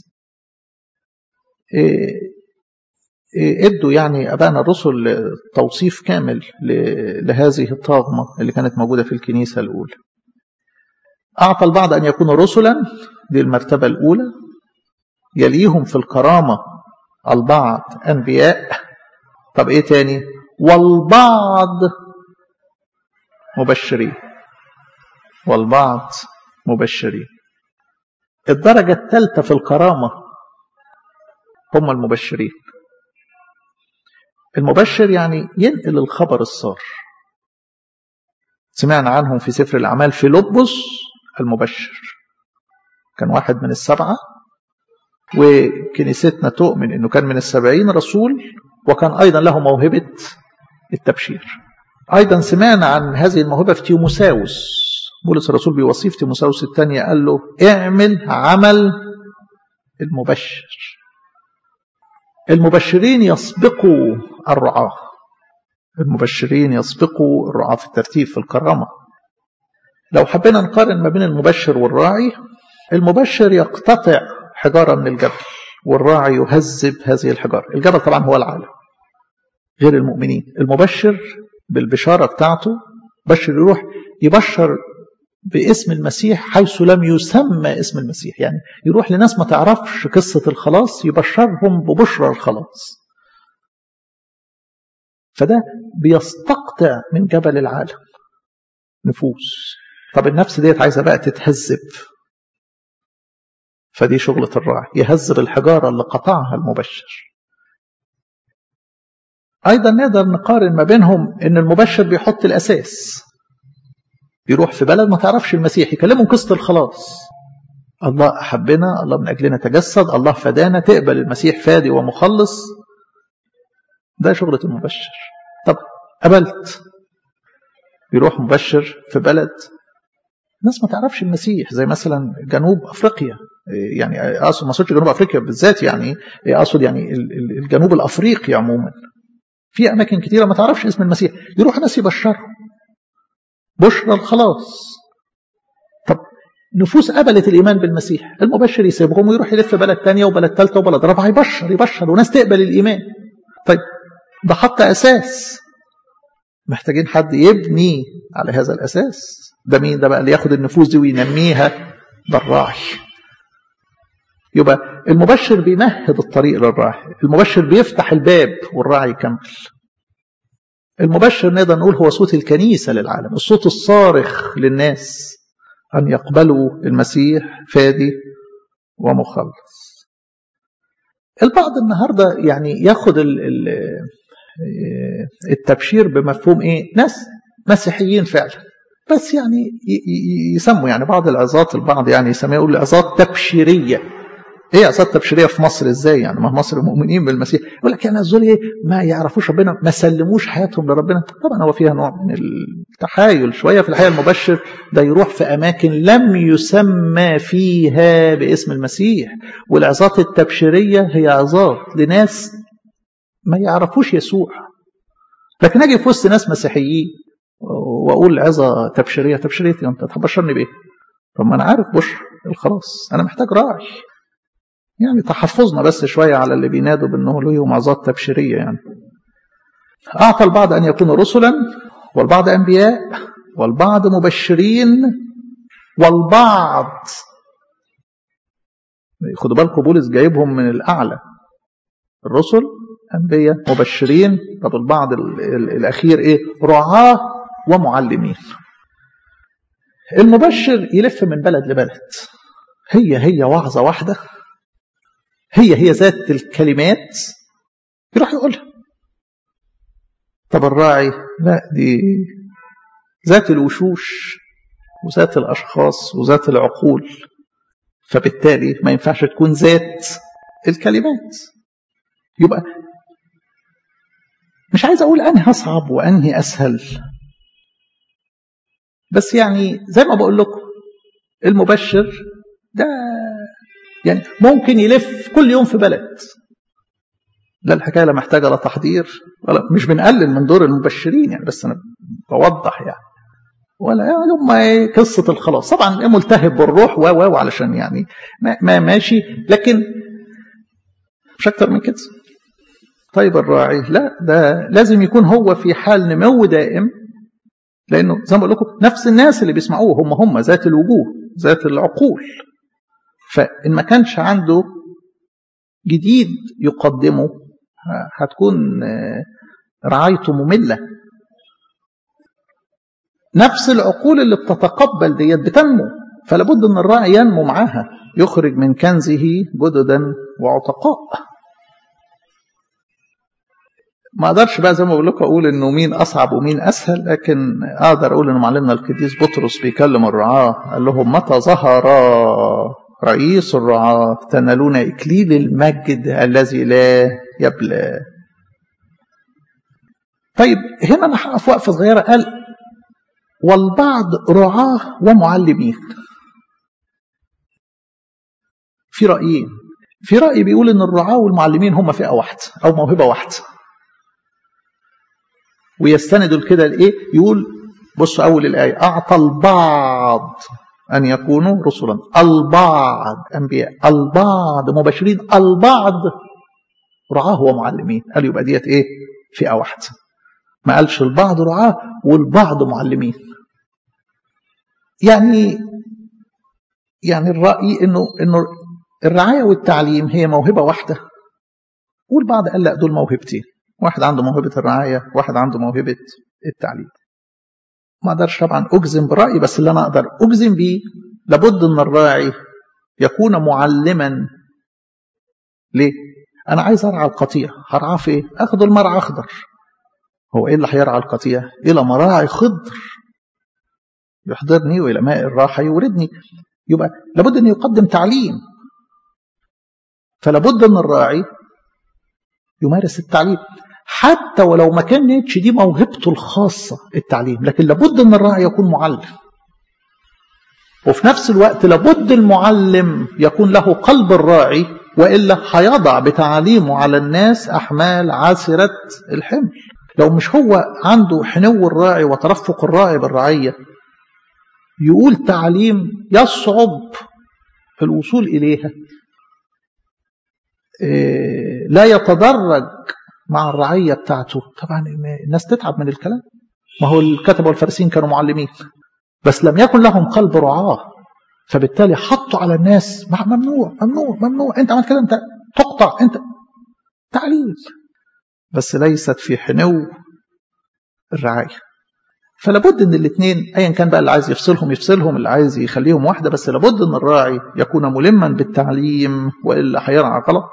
إيه إيه ادوا يعني ابانا الرسل توصيف كامل لهذه الطاغمه اللي كانت موجوده في الكنيسه الاولى. اعطى البعض ان يكونوا رسلا دي المرتبه الاولى يليهم في الكرامه البعض انبياء طب ايه تاني؟ والبعض مبشرين والبعض مبشرين الدرجة الثالثة في الكرامة هم المبشرين المبشر يعني ينقل الخبر السار سمعنا عنهم في سفر الأعمال في لبس المبشر كان واحد من السبعة وكنيستنا تؤمن أنه كان من السبعين رسول وكان أيضا له موهبة التبشير أيضا سمعنا عن هذه الموهبة في تيموساوس بولس الرسول بيوصيه في تيموساوس الثانية قال له اعمل عمل المبشر المبشرين يسبقوا الرعاة المبشرين يسبقوا الرعاة في الترتيب في الكرامة لو حبينا نقارن ما بين المبشر والراعي المبشر يقتطع حجارة من الجبل والراعي يهذب هذه الحجارة الجبل طبعا هو العالم غير المؤمنين المبشر بالبشارة بتاعته بشر يروح يبشر باسم المسيح حيث لم يسمى اسم المسيح يعني يروح لناس ما تعرفش قصة الخلاص يبشرهم ببشرى الخلاص فده بيستقطع من جبل العالم نفوس طب النفس ديت عايزة بقى تتهذب فدي شغلة الراعي يهذب الحجارة اللي قطعها المبشر أيضا نقدر نقارن ما بينهم إن المبشر بيحط الأساس يروح في بلد ما تعرفش المسيح يكلمهم قصة الخلاص الله أحبنا الله من أجلنا تجسد الله فدانا تقبل المسيح فادي ومخلص ده شغلة المبشر طب قبلت يروح مبشر في بلد ناس ما تعرفش المسيح زي مثلا جنوب افريقيا يعني اقصد ما اقصدش جنوب افريقيا بالذات يعني اقصد يعني الجنوب الافريقي عموما في اماكن كثيره ما تعرفش اسم المسيح يروح ناس يبشرهم بشرى الخلاص طب نفوس قبلت الايمان بالمسيح المبشر يسيبهم ويروح يلف بلد ثانيه وبلد ثالثه وبلد رابعه يبشر يبشر وناس تقبل الايمان طيب ده حط اساس محتاجين حد يبني على هذا الاساس ده مين ده بقى اللي ياخد النفوس دي وينميها ده الراعي يبقى المبشر بيمهد الطريق للراعي المبشر بيفتح الباب والراعي يكمل المبشر نقدر نقول هو صوت الكنيسة للعالم الصوت الصارخ للناس أن يقبلوا المسيح فادي ومخلص البعض النهاردة يعني ياخد التبشير بمفهوم ايه ناس مسيحيين فعلا بس يعني يسموا يعني بعض العظات البعض يعني يسميها يقول عظات تبشيريه ايه عظات تبشيريه في مصر ازاي يعني ما مصر مؤمنين بالمسيح يقول لك يعني دول ايه ما يعرفوش ربنا ما سلموش حياتهم لربنا طبعا هو فيها نوع من التحايل شويه في الحقيقه المبشر ده يروح في اماكن لم يسمى فيها باسم المسيح والعظات التبشيريه هي عظات لناس ما يعرفوش يسوع لكن اجي في وسط ناس مسيحيين واقول عظه تبشيريه تبشيريه انت تبشرني بايه؟ طب ما انا عارف بشر الخلاص انا محتاج راعي يعني تحفظنا بس شويه على اللي بينادوا بانه لهم عظات تبشيريه يعني اعطى البعض ان يكونوا رسلا والبعض انبياء والبعض مبشرين والبعض خدوا بالكم بولس جايبهم من الاعلى الرسل انبياء مبشرين طب البعض الاخير ايه رعاه ومعلمين المبشر يلف من بلد لبلد هي هي وعظة واحدة هي هي ذات الكلمات يروح يقولها طب الراعي لا دي ذات الوشوش وذات الأشخاص وذات العقول فبالتالي ما ينفعش تكون ذات الكلمات يبقى مش عايز أقول أنهي أصعب وأنهي أسهل بس يعني زي ما بقول لكم المبشر ده يعني ممكن يلف كل يوم في بلد لا الحكايه لا محتاجه لا تحضير ولا مش بنقلل من دور المبشرين يعني بس انا بوضح يعني ولا يعني هم ايه قصه الخلاص طبعا إيه ملتهب بالروح و و علشان يعني ما, ما ماشي لكن مش اكتر من كده طيب الراعي لا ده لازم يكون هو في حال نمو دائم لانه زي ما بقول لكم نفس الناس اللي بيسمعوه هم هم ذات الوجوه ذات العقول فان ما كانش عنده جديد يقدمه هتكون رعايته ممله نفس العقول اللي بتتقبل ديت بتنمو فلا بد ان الراعي ينمو معاها يخرج من كنزه جددا وعتقاء ما اقدرش بقى زي ما بقول لكم اقول انه مين اصعب ومين اسهل لكن اقدر اقول ان معلمنا القديس بطرس بيكلم الرعاه قال لهم متى ظهر رئيس الرعاه تنالون اكليل المجد الذي لا يبلى طيب هنا انا هقف وقفه صغيره قال والبعض رعاه ومعلمين في رايين في راي بيقول ان الرعاه والمعلمين هم فئه واحده او موهبه واحده ويستندوا لكده لايه يقول بصوا اول الايه اعطى البعض ان يكونوا رسلا البعض انبياء البعض مبشرين البعض رعاه ومعلمين قال يبقى ديت ايه فئه واحده ما قالش البعض رعاه والبعض معلمين يعني يعني الراي انه انه الرعايه والتعليم هي موهبه واحده والبعض قال لا دول موهبتين واحد عنده موهبة الرعاية واحد عنده موهبة التعليم ما أقدرش طبعا أجزم برأيي بس اللي أنا أقدر أجزم بيه لابد أن الراعي يكون معلما ليه؟ أنا عايز أرعى القطيع هرعاه في إيه؟ أخذ المرعى أخضر هو إيه اللي هيرعى القطيع؟ إلى مراعي خضر يحضرني وإلى ماء الراحة يوردني يبقى لابد أن يقدم تعليم فلابد أن الراعي يمارس التعليم حتى ولو ما كانتش دي موهبته الخاصة التعليم لكن لابد أن الراعي يكون معلم وفي نفس الوقت لابد المعلم يكون له قلب الراعي وإلا هيضع بتعليمه على الناس أحمال عاسرة الحمل لو مش هو عنده حنو الراعي وترفق الراعي بالرعية يقول تعليم يصعب في الوصول إليها لا يتدرج مع الرعية بتاعته طبعا الناس تتعب من الكلام ما هو الكتبة والفارسين كانوا معلمين بس لم يكن لهم قلب رعاة فبالتالي حطوا على الناس ممنوع ممنوع ممنوع انت عملت كده انت تقطع انت تعليم بس ليست في حنو الرعاية فلابد ان الاثنين ايا كان بقى اللي عايز يفصلهم يفصلهم اللي عايز يخليهم واحده بس لابد ان الراعي يكون ملما بالتعليم والا هيرعى غلط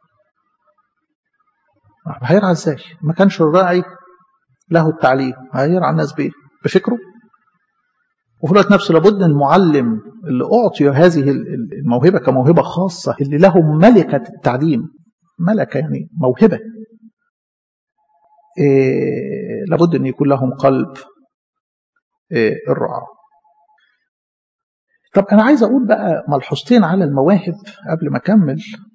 هيرعى ازاي ما كانش الراعي له التعليم هيرعى الناس بايه بفكره وفي الوقت نفسه لابد المعلم اللي اعطي هذه الموهبه كموهبه خاصه اللي له ملكه التعليم ملكه يعني موهبه إيه لابد ان يكون لهم قلب الرعاة طب أنا عايز أقول بقى ملحوظتين على المواهب قبل ما أكمل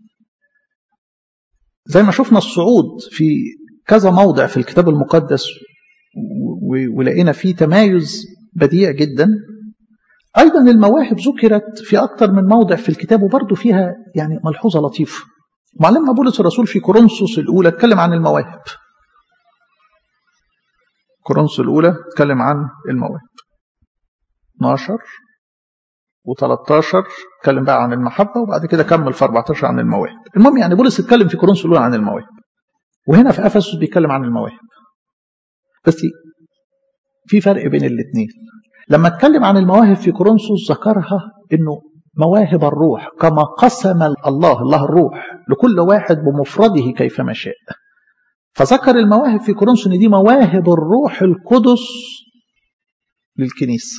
زي ما شفنا الصعود في كذا موضع في الكتاب المقدس ولقينا فيه تمايز بديع جدا أيضا المواهب ذكرت في أكثر من موضع في الكتاب وبرضه فيها يعني ملحوظة لطيفة معلمنا بولس الرسول في كورنثوس الأولى اتكلم عن المواهب كورنثوس الأولى اتكلم عن المواهب 12 و13 اتكلم بقى عن المحبة وبعد كده كمل في 14 عن المواهب المهم يعني بولس اتكلم في كورنثوس الأولى عن المواهب وهنا في أفسس بيتكلم عن المواهب بس في فرق بين الاثنين لما اتكلم عن المواهب في كورنثوس ذكرها انه مواهب الروح كما قسم الله الله الروح لكل واحد بمفرده كيفما شاء فذكر المواهب في كورنثوس ان دي مواهب الروح القدس للكنيسه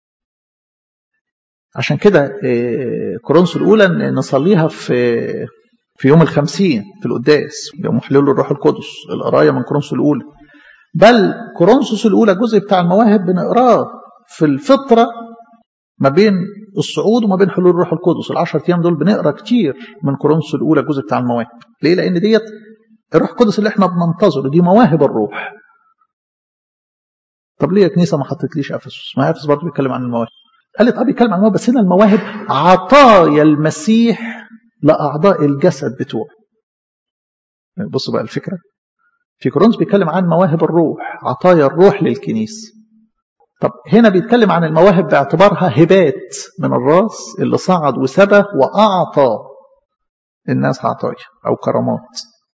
عشان كده كورنثوس الاولى نصليها في في يوم الخمسين في القداس يوم حلول الروح القدس القرايه من كورنثوس الاولى بل كورنثوس الاولى الجزء بتاع المواهب بنقراه في الفطره ما بين الصعود وما بين حلول الروح القدس العشر ايام دول بنقرا كتير من كورنثوس الاولى الجزء بتاع المواهب ليه لان ديت الروح القدس اللي احنا بننتظره دي مواهب الروح طب ليه يا كنيسه ما حطيتليش افسس ما افسس برضه بيتكلم عن المواهب قال لي طب بيتكلم عن المواهب بس هنا المواهب عطايا المسيح لاعضاء الجسد بتوعه بصوا بقى الفكره في كورنثوس بيتكلم عن مواهب الروح عطايا الروح للكنيسه طب هنا بيتكلم عن المواهب باعتبارها هبات من الراس اللي صعد وسبى واعطى الناس عطايا او كرامات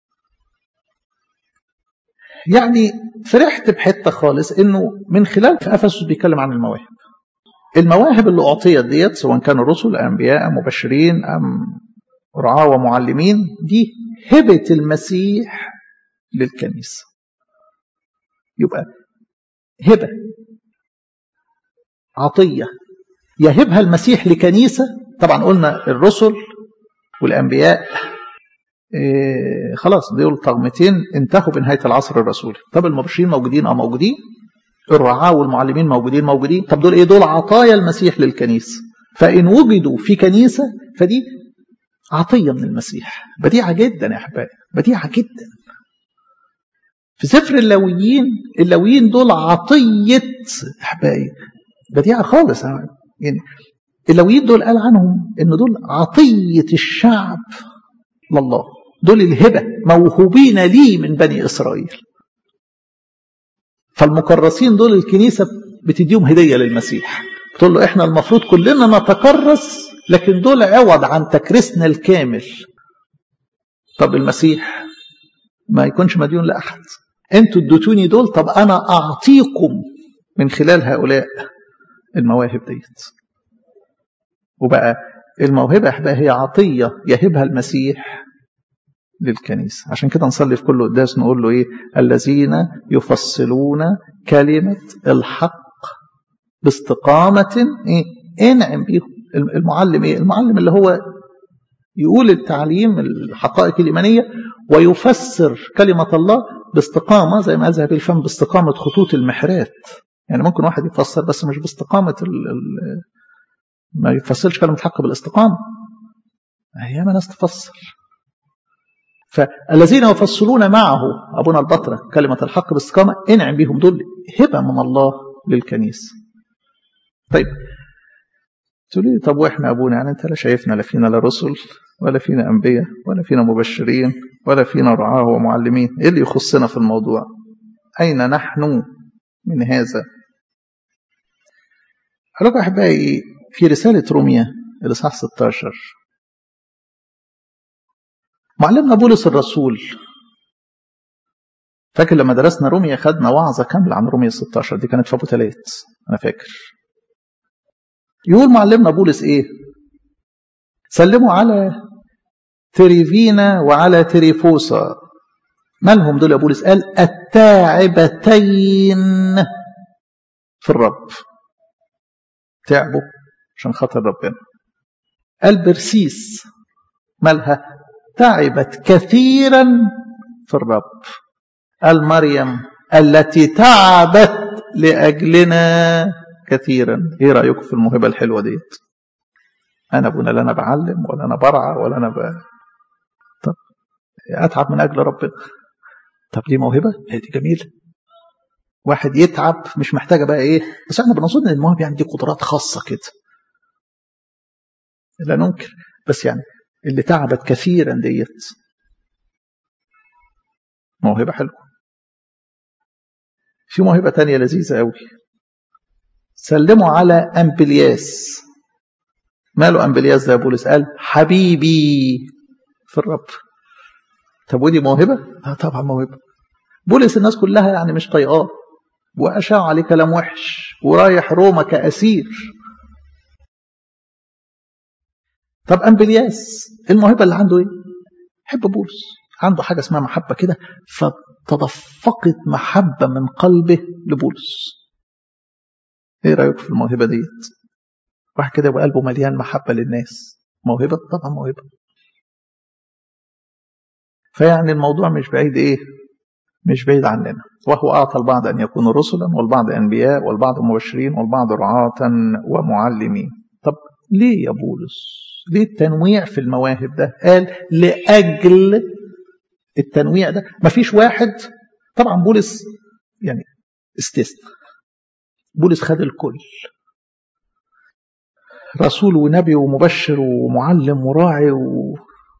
يعني فرحت بحته خالص انه من خلال في افسس بيتكلم عن المواهب المواهب اللي اعطيت ديت سواء كانوا رسل انبياء مبشرين ام رعاة ومعلمين دي هبه المسيح للكنيسه يبقى هبه عطيه يهبها المسيح لكنيسه طبعا قلنا الرسل والانبياء إيه خلاص دول طغمتين انتهوا بنهايه العصر الرسولي طب المبشرين موجودين اه موجودين الرعاة والمعلمين موجودين موجودين طب دول ايه دول عطايا المسيح للكنيسه فان وجدوا في كنيسه فدي عطيه من المسيح بديعه جدا يا احبائي بديعه جدا في سفر اللويين اللويين دول عطيه احبائي بديعه خالص يعني اللويين دول قال عنهم ان دول عطيه الشعب لله دول الهبه موهوبين لي من بني اسرائيل فالمكرسين دول الكنيسه بتديهم هديه للمسيح بتقول له احنا المفروض كلنا نتكرس لكن دول عوض عن تكريسنا الكامل طب المسيح ما يكونش مديون لاحد انتوا اديتوني دول طب انا اعطيكم من خلال هؤلاء المواهب ديت وبقى الموهبة احبائي هي عطية يهبها المسيح للكنيسة عشان كده نصلي في كل قداس نقول له ايه الذين يفصلون كلمة الحق باستقامة ايه انعم بيهم المعلم ايه المعلم اللي هو يقول التعليم الحقائق الإيمانية ويفسر كلمة الله باستقامة زي ما قال ذهبي الفم باستقامة خطوط المحرات يعني ممكن واحد يفسر بس مش باستقامة ال ال ما يفسرش كلمة الحق بالاستقامة هي ما ناس تفسر فالذين يفصلون معه أبونا البطرة كلمة الحق باستقامة انعم بهم دول هبة من الله للكنيسة طيب تقول لي طب واحنا ابونا يعني انت لا شايفنا لا فينا لا رسل ولا فينا انبياء ولا فينا مبشرين ولا فينا رعاه ومعلمين ايه اللي يخصنا في الموضوع اين نحن من هذا أقول أحبائي في رسالة روميا الإصحاح 16 معلمنا بولس الرسول فاكر لما درسنا روميا خدنا وعظة كاملة عن روميا 16 دي كانت في أبو تلات أنا فاكر يقول معلمنا بولس إيه سلموا على تريفينا وعلى تريفوسا مالهم دول يا بولس قال التاعبتين في الرب تعبوا عشان خاطر ربنا قال برسيس مالها تعبت كثيرا في الرب قال مريم التي تعبت لأجلنا كثيرا ايه رأيكم في الموهبة الحلوة ديت انا ابونا لا انا بعلم ولا انا برعى ولا انا ب... طب اتعب من اجل ربنا طب دي موهبة هي دي جميلة واحد يتعب مش محتاجة بقى ايه بس احنا بنظن ان المواهب يعني دي قدرات خاصة كده لا ننكر بس يعني اللي تعبت كثيرا ديت موهبة حلوة في موهبة تانية لذيذة قوي سلموا على أمبلياس ماله أمبلياس ده يا بولس قال حبيبي في الرب طب ودي موهبة؟ اه طبعا موهبة بولس الناس كلها يعني مش طايقاه وأشاع عليه كلام وحش ورايح روما كأسير طب أمبلياس الموهبة اللي عنده ايه؟ حب بولس عنده حاجة اسمها محبة كده فتدفقت محبة من قلبه لبولس ايه رأيك في الموهبة ديت واحد كده يبقى قلبه مليان محبة للناس موهبة طبعا موهبة فيعني الموضوع مش بعيد ايه مش بعيد عننا وهو أعطى البعض أن يكونوا رسلا والبعض أنبياء والبعض مبشرين والبعض رعاة ومعلمين طب ليه يا بولس ليه التنويع في المواهب ده قال لأجل التنويع ده مفيش واحد طبعا بولس يعني استثنى بولس خد الكل رسول ونبي ومبشر ومعلم وراعي و...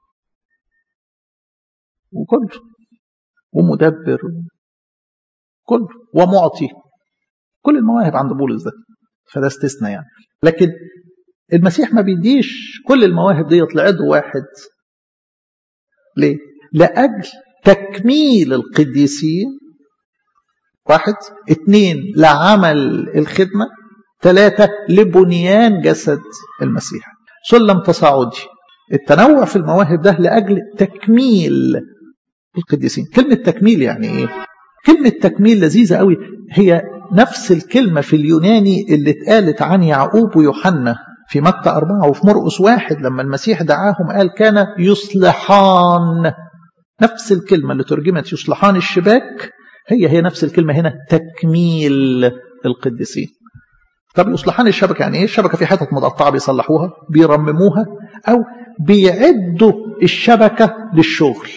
وكله ومدبر كله ومعطي كل المواهب عند بولس ده فده استثناء يعني لكن المسيح ما بيديش كل المواهب ديت لعضو واحد ليه؟ لأجل تكميل القديسين واحد اثنين لعمل الخدمة ثلاثة لبنيان جسد المسيح سلم تصاعدي التنوع في المواهب ده لأجل تكميل القديسين كلمة تكميل يعني ايه كلمة تكميل لذيذة قوي هي نفس الكلمة في اليوناني اللي اتقالت عن يعقوب ويوحنا في متى أربعة وفي مرقس واحد لما المسيح دعاهم قال كان يصلحان نفس الكلمة اللي ترجمت يصلحان الشباك هي هي نفس الكلمة هنا تكميل القديسين طب يصلحان الشبكة يعني ايه الشبكة في حتت متقطعة بيصلحوها بيرمموها أو بيعدوا الشبكة للشغل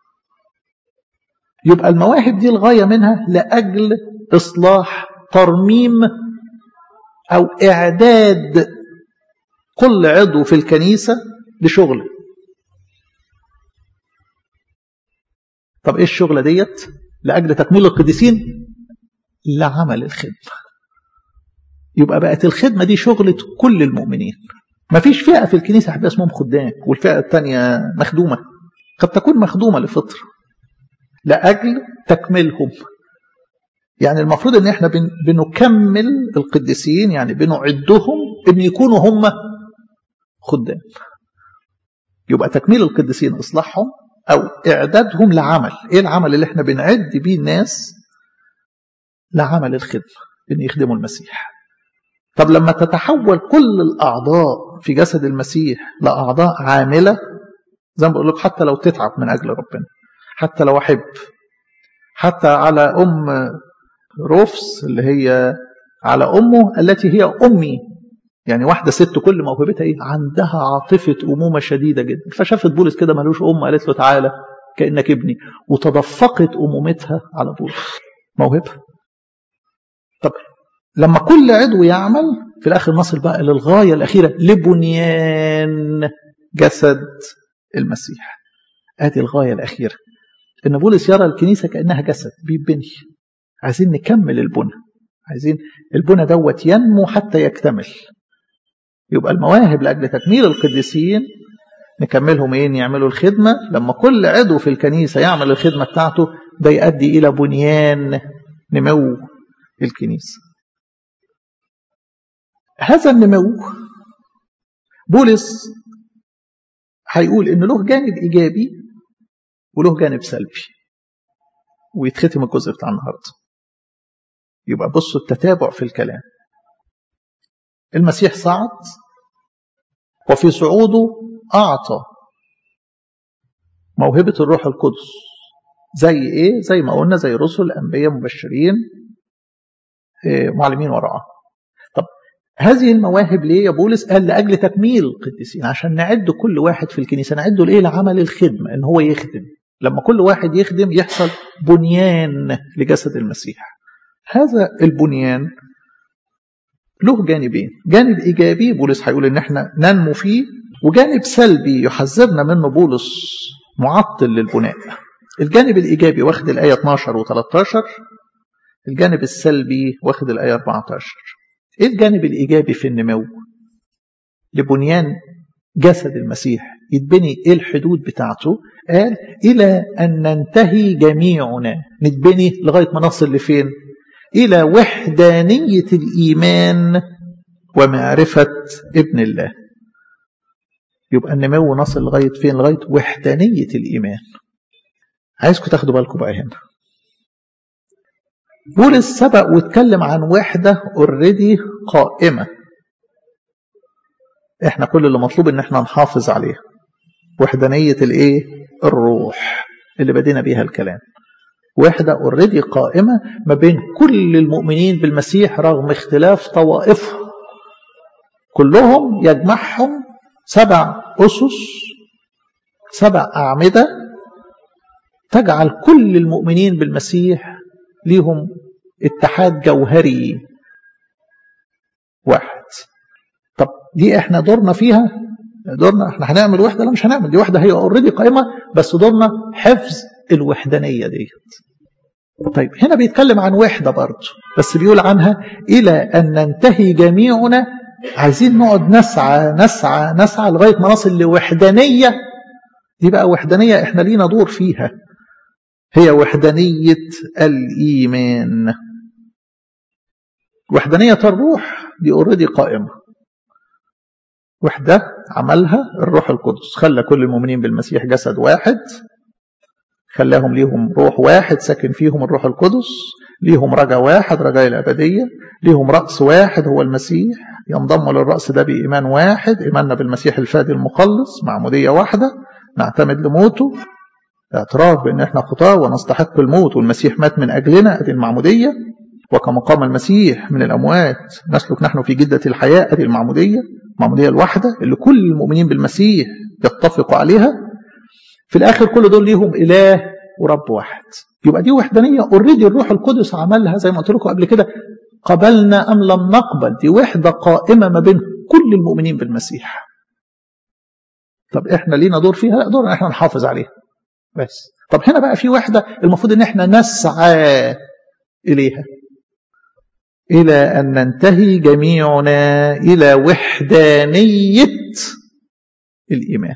يبقى المواهب دي الغاية منها لأجل إصلاح ترميم أو إعداد كل عضو في الكنيسة لشغله طب إيه الشغلة ديت لأجل تكميل القديسين لعمل الخدمة يبقى بقت الخدمة دي شغلة كل المؤمنين ما فيش فئة في الكنيسة حبيبة اسمهم خدام والفئة الثانية مخدومة قد تكون مخدومة لفطر لأجل تكملهم يعني المفروض ان احنا بن بنكمل القديسين يعني بنعدهم ان يكونوا هم خدام يبقى تكميل القديسين اصلاحهم او اعدادهم لعمل ايه العمل اللي احنا بنعد بيه الناس لعمل الخدمه ان يخدموا المسيح طب لما تتحول كل الاعضاء في جسد المسيح لاعضاء عامله زي ما بقول لك حتى لو تتعب من اجل ربنا حتى لو احب حتى على ام روفس اللي هي على امه التي هي امي يعني واحده ست كل موهبتها ايه عندها عاطفه امومه شديده جدا فشافت بولس كده ملوش ام قالت له تعالى كانك ابني وتدفقت امومتها على بولس موهبه طب لما كل عضو يعمل في الاخر نصل بقى للغايه الاخيره لبنيان جسد المسيح ادي الغايه الاخيره ان بولس يرى الكنيسه كانها جسد بيبني عايزين نكمل البنى عايزين البنى دوت ينمو حتى يكتمل يبقى المواهب لاجل تكميل القديسين نكملهم ايه يعملوا الخدمه لما كل عضو في الكنيسه يعمل الخدمه بتاعته ده يؤدي الى بنيان نمو الكنيسه هذا النمو بولس هيقول ان له جانب ايجابي وله جانب سلبي ويتختم الجزء بتاع النهارده يبقى بصوا التتابع في الكلام المسيح صعد وفي صعوده أعطى موهبة الروح القدس زي إيه؟ زي ما قلنا زي رسل أنبياء مبشرين معلمين ورعاة طب هذه المواهب ليه يا بولس قال لأجل تكميل القديسين عشان نعد كل واحد في الكنيسة نعده لإيه لعمل الخدمة إن هو يخدم لما كل واحد يخدم يحصل بنيان لجسد المسيح هذا البنيان له جانبين جانب إيجابي بولس هيقول إن احنا ننمو فيه وجانب سلبي يحذرنا منه بولس معطل للبناء الجانب الإيجابي واخد الآية 12 و13 الجانب السلبي واخد الآية 14 إيه الجانب الإيجابي في النمو لبنيان جسد المسيح يتبني إيه الحدود بتاعته قال إلى أن ننتهي جميعنا نتبني لغاية ما نصل لفين إلى وحدانية الإيمان ومعرفة ابن الله يبقى النمو نصل لغاية فين لغاية وحدانية الإيمان عايزكم تاخدوا بالكم بقى هنا بولس سبق واتكلم عن وحدة اوريدي قائمة احنا كل اللي مطلوب ان احنا نحافظ عليها وحدانية الايه الروح اللي بدينا بيها الكلام وحدة اوريدي قائمة ما بين كل المؤمنين بالمسيح رغم اختلاف طوائفهم كلهم يجمعهم سبع أسس سبع أعمدة تجعل كل المؤمنين بالمسيح ليهم اتحاد جوهري واحد طب دي احنا دورنا فيها دورنا احنا هنعمل وحده لا مش هنعمل دي وحده هي اوريدي قائمه بس دورنا حفظ الوحدانيه ديت طيب هنا بيتكلم عن وحده برضه بس بيقول عنها الى ان ننتهي جميعنا عايزين نقعد نسعى نسعى نسعى لغايه ما نصل لوحدانيه دي بقى وحدانيه احنا لينا دور فيها هي وحدانيه الايمان وحدانيه الروح دي اوريدي قائمه وحدة عملها الروح القدس خلى كل المؤمنين بالمسيح جسد واحد خلاهم ليهم روح واحد ساكن فيهم الروح القدس ليهم رجاء واحد رجاء الأبدية ليهم رأس واحد هو المسيح ينضم للرأس ده بإيمان واحد إيماننا بالمسيح الفادي المخلص معمودية واحدة نعتمد لموته اعتراف بأن احنا خطاة ونستحق الموت والمسيح مات من أجلنا أدي المعمودية وكما قام المسيح من الأموات نسلك نحن في جدة الحياة أدي المعمودية المعمودية الواحدة اللي كل المؤمنين بالمسيح يتفقوا عليها في الآخر كل دول ليهم إله ورب واحد يبقى دي وحدانية اوريدي الروح القدس عملها زي ما قلت لكم قبل كده قبلنا أم لم نقبل دي وحدة قائمة ما بين كل المؤمنين بالمسيح طب احنا لينا دور فيها لا دورنا احنا نحافظ عليها بس طب هنا بقى في وحدة المفروض ان احنا نسعى إليها إلى أن ننتهي جميعنا إلى وحدانية الإيمان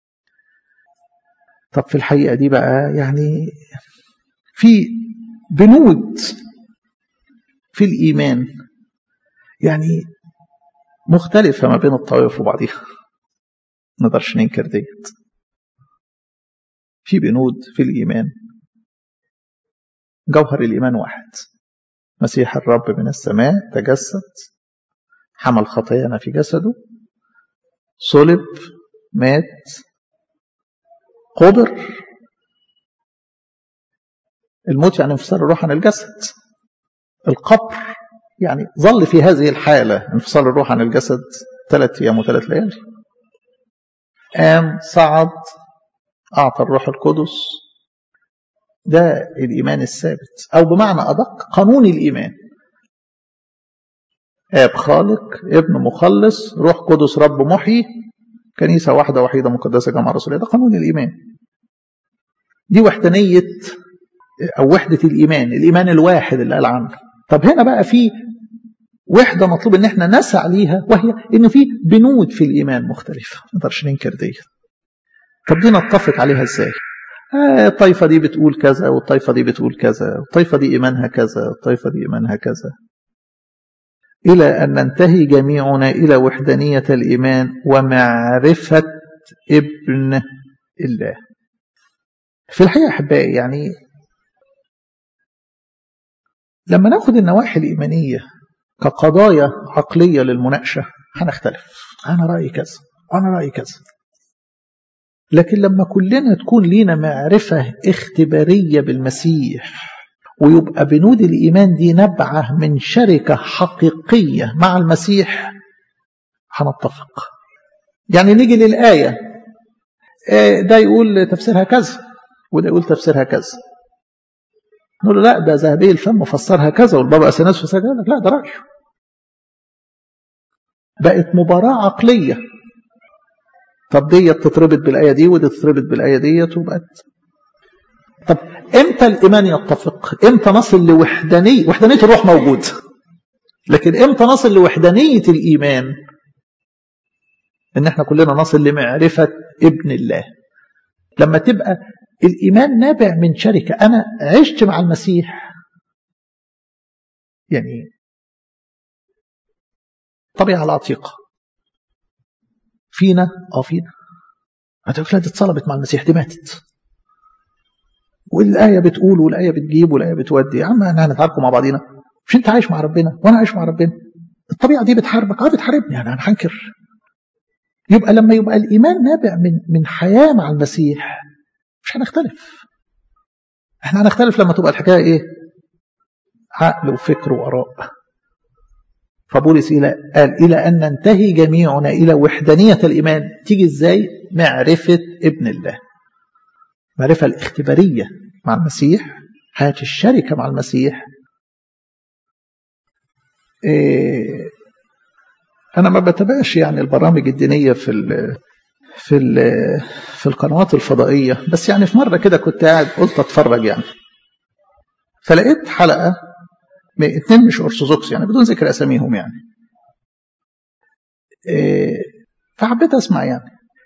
طب في الحقيقة دي بقى يعني في بنود في الإيمان يعني مختلفة ما بين الطوائف وبعضها نقدرش ننكر ديت في بنود في الإيمان جوهر الإيمان واحد مسيح الرب من السماء تجسد حمل خطايانا في جسده صلب مات قبر الموت يعني انفصال الروح عن الجسد القبر يعني ظل في هذه الحالة انفصال الروح عن الجسد ثلاث أيام وثلاث ليالي قام صعد أعطى الروح القدس ده الإيمان الثابت أو بمعنى أدق قانون الإيمان آب خالق ابن مخلص روح قدس رب محيي كنيسة واحدة وحيدة مقدسة جماعة رسولية ده قانون الإيمان دي وحدانية أو وحدة الإيمان الإيمان الواحد اللي قال عنه طب هنا بقى في وحدة مطلوب إن احنا نسعى ليها وهي إن في بنود في الإيمان مختلفة ما نقدرش ننكر دي طب دي نتفق عليها إزاي؟ آه الطائفة دي بتقول كذا والطائفة دي بتقول كذا والطائفة دي إيمانها كذا والطائفة دي إيمانها كذا إلى أن ننتهي جميعنا إلى وحدانية الإيمان ومعرفة ابن الله في الحقيقة أحبائي يعني لما ناخد النواحي الإيمانية كقضايا عقلية للمناقشة هنختلف أنا رأيي كذا وأنا رأيي كذا لكن لما كلنا تكون لينا معرفة اختبارية بالمسيح ويبقى بنود الإيمان دي نبعة من شركة حقيقية مع المسيح هنتفق يعني نيجي للآية ده يقول تفسيرها كذا وده يقول تفسيرها كذا نقول له لا ده ذهبي الفم فسرها كذا والبابا أسناس فسرها لك لا ده رأيه بقت مباراة عقلية طب دي تتربط بالآية دي ودي تتربط بالآية دي وبقت طب امتى الإيمان يتفق امتى نصل لوحدانية وحدانية الروح موجود لكن امتى نصل لوحدانية الإيمان ان احنا كلنا نصل لمعرفة ابن الله لما تبقى الإيمان نابع من شركة أنا عشت مع المسيح يعني طبيعة العتيقة فينا اه فينا هتقول دي اتصلبت مع المسيح دي ماتت والآية بتقول والآية بتجيب والآية بتودي يا عم احنا هنتعاركوا مع بعضينا مش انت عايش مع ربنا وانا عايش مع ربنا الطبيعة دي بتحاربك اه بتحاربني يعني انا هنكر يبقى لما يبقى الإيمان نابع من من حياة مع المسيح مش هنختلف احنا هنختلف لما تبقى الحكاية ايه عقل وفكر وآراء فبولس إلى قال إلى أن ننتهي جميعنا إلى وحدانية الإيمان تيجي إزاي معرفة ابن الله معرفة الاختبارية مع المسيح حياة الشركة مع المسيح إيه انا ما بتابعش يعني البرامج الدينيه في ال في ال في القنوات الفضائيه بس يعني في مره كده كنت قاعد قلت اتفرج يعني فلقيت حلقه اتنين مش ارثوذكس يعني بدون ذكر اساميهم يعني إيه فحبيت اسمع يعني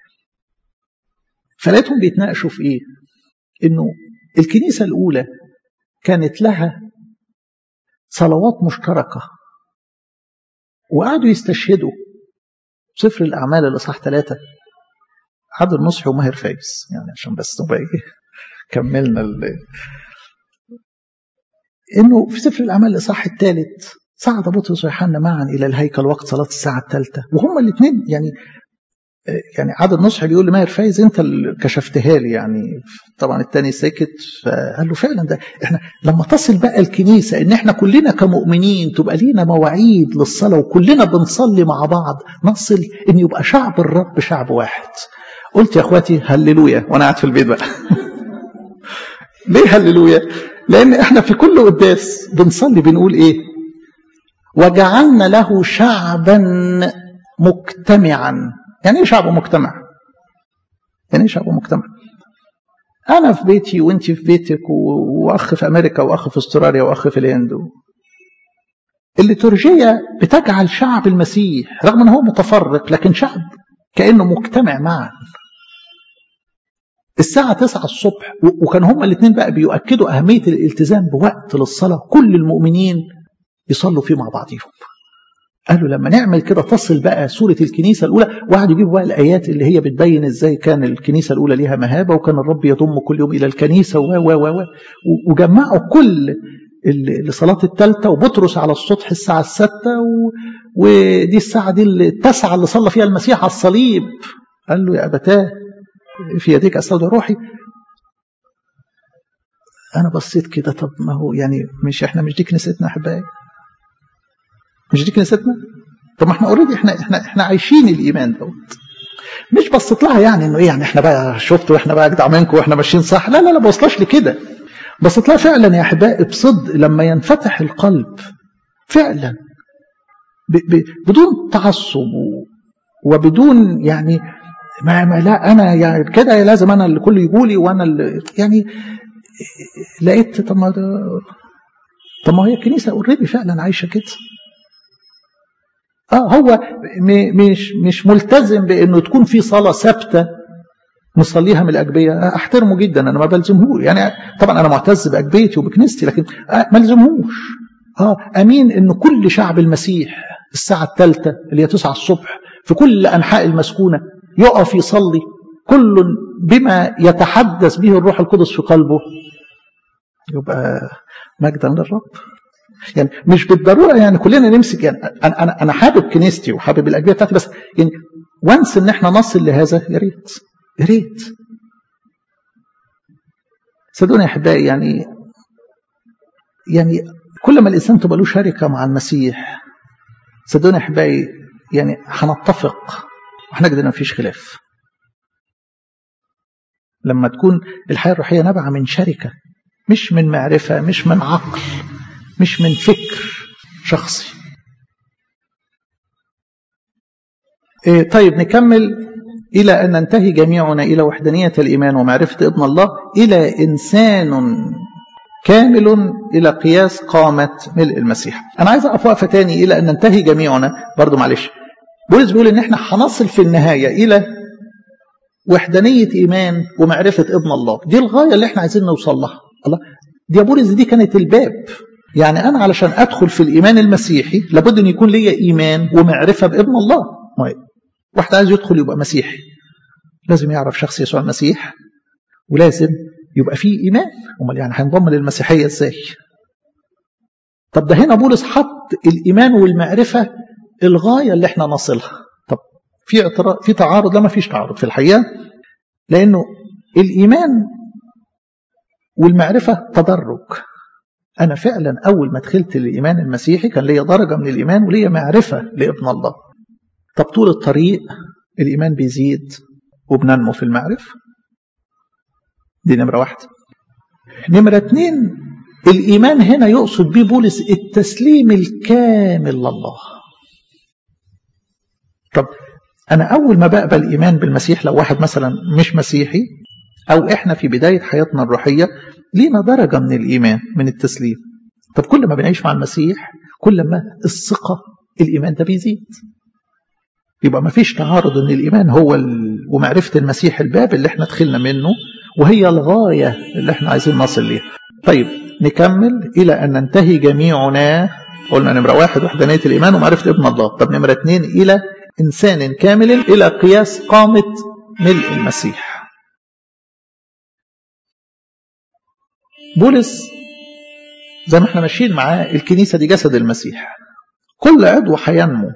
فلقيتهم بيتناقشوا في ايه انه الكنيسه الاولى كانت لها صلوات مشتركه وقعدوا يستشهدوا سفر الاعمال الاصحاح ثلاثه عبد النصحي وماهر فايز يعني عشان بس نبقى ايه كملنا ال... انه في سفر الاعمال الاصحاح الثالث صعد بطرس ويوحنا معا الى الهيكل وقت صلاه الساعه الثالثه وهما الاثنين يعني يعني عادل نصحي بيقول لماهر فايز انت اللي كشفتها لي يعني طبعا التاني سكت فقال له فعلا ده احنا لما تصل بقى الكنيسه ان احنا كلنا كمؤمنين تبقى لينا مواعيد للصلاه وكلنا بنصلي مع بعض نصل ان يبقى شعب الرب شعب واحد قلت يا اخواتي هللويا وانا قاعد في البيت بقى ليه هللويا لان احنا في كل قداس بنصلي بنقول ايه وجعلنا له شعبا مجتمعا يعني ايه شعب مجتمع يعني ايه شعب مجتمع انا في بيتي وانت في بيتك واخ في امريكا واخ في استراليا واخ في الهند الليتورجية بتجعل شعب المسيح رغم ان هو متفرق لكن شعب كانه مجتمع معا الساعة 9 الصبح وكان هما الاثنين بقى بيؤكدوا أهمية الالتزام بوقت للصلاة كل المؤمنين يصلوا فيه مع بعضهم قالوا لما نعمل كده تصل بقى سورة الكنيسة الأولى وقعدوا يجيبوا بقى الآيات اللي هي بتبين إزاي كان الكنيسة الأولى ليها مهابة وكان الرب يضم كل يوم إلى الكنيسة و و و وجمعوا كل لصلاة الثالثة وبطرس على السطح الساعة الستة و... ودي الساعة دي التاسعة اللي صلى فيها المسيح على الصليب قال له يا أبتاه في يديك أستودع روحي أنا بصيت كده طب ما هو يعني مش إحنا مش دي كنيستنا أحبائي مش دي كنيستنا طب ما احنا اوريدي احنا احنا احنا عايشين الايمان دوت مش بصيت لها يعني انه ايه يعني احنا بقى شفتوا احنا بقى اجدع منكم واحنا ماشيين صح لا لا لا بوصلش لكده بصيت لها فعلا يا احبائي بصدق لما ينفتح القلب فعلا ب ب بدون تعصب وبدون يعني ما, ما لا انا يعني كده لازم انا اللي كله يقولي وانا اللي يعني لقيت طب ما طب ما هي الكنيسه اوريدي فعلا عايشه كده اه هو مش مش ملتزم بانه تكون في صلاه ثابته نصليها من الاجبيه احترمه جدا انا ما بلزمهوش يعني طبعا انا معتز باجبيتي وبكنيستي لكن ما الزمهوش اه امين ان كل شعب المسيح الساعه الثالثه اللي هي 9 الصبح في كل انحاء المسكونه يقف يصلي كل بما يتحدث به الروح القدس في قلبه يبقى مجدا للرب يعني مش بالضروره يعني كلنا نمسك يعني انا انا انا حابب كنيستي وحابب الاجبيه بتاعتي بس يعني وانس ان احنا نصل لهذا يا ريت يا ريت صدقوني يا احبائي يعني يعني كل ما الانسان تبقى له شركه مع المسيح صدقوني يا احبائي يعني هنتفق وهنجد ان مفيش خلاف لما تكون الحياه الروحيه نابعه من شركه مش من معرفه مش من عقل مش من فكر شخصي إيه طيب نكمل إلى أن ننتهي جميعنا إلى وحدانية الإيمان ومعرفة ابن الله إلى إنسان كامل إلى قياس قامة ملء المسيح أنا عايز أقف وقفة تاني إلى أن ننتهي جميعنا برضو معلش بولس بيقول إن إحنا هنصل في النهاية إلى وحدانية إيمان ومعرفة ابن الله دي الغاية اللي إحنا عايزين نوصل لها الله دي يا بولس دي كانت الباب يعني أنا علشان أدخل في الإيمان المسيحي لابد أن يكون لي إيمان ومعرفة بابن الله واحد عايز يدخل يبقى مسيحي لازم يعرف شخص يسوع المسيح ولازم يبقى فيه إيمان أمال يعني هينضم للمسيحية إزاي طب ده هنا بولس حط الإيمان والمعرفة الغاية اللي احنا نصلها طب في اعتراض في تعارض لا ما فيش تعارض في الحقيقة لأنه الإيمان والمعرفة تدرج أنا فعلا أول ما دخلت للإيمان المسيحي كان ليا درجة من الإيمان وليا معرفة لابن الله طب طول الطريق الإيمان بيزيد وبننمو في المعرفة دي نمرة واحدة نمرة اتنين الإيمان هنا يقصد بيه بولس التسليم الكامل لله طب أنا أول ما بقبل إيمان بالمسيح لو واحد مثلا مش مسيحي أو إحنا في بداية حياتنا الروحية لينا درجة من الإيمان من التسليم طب كل ما بنعيش مع المسيح كل ما الثقة الإيمان ده بيزيد يبقى ما فيش تعارض ان الايمان هو ال... ومعرفه المسيح الباب اللي احنا دخلنا منه وهي الغايه اللي احنا عايزين نصل ليها. طيب نكمل الى ان ننتهي جميعنا قلنا نمره واحد وحدانيه الايمان ومعرفه ابن الله، طب نمره اثنين الى انسان كامل الى قياس قامه ملء المسيح. بولس زي ما احنا ماشيين معاه الكنيسه دي جسد المسيح. كل عضو هينمو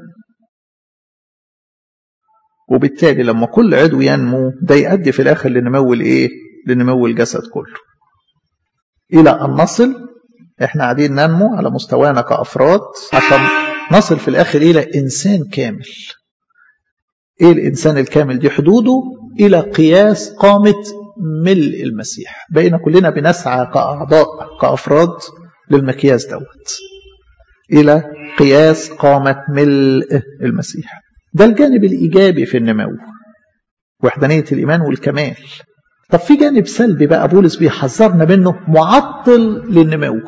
وبالتالي لما كل عضو ينمو ده يؤدي في الاخر لنمو الايه؟ لنمو الجسد كله. الى ان نصل احنا قاعدين ننمو على مستوانا كافراد عشان نصل في الاخر الى انسان كامل. ايه الانسان الكامل دي حدوده الى قياس قامه ملء المسيح. بقينا كلنا بنسعى كاعضاء كافراد للمقياس دوت. الى قياس قامه ملء المسيح. ده الجانب الإيجابي في النمو وحدانية الإيمان والكمال طب في جانب سلبي بقى بولس بيحذرنا منه معطل للنمو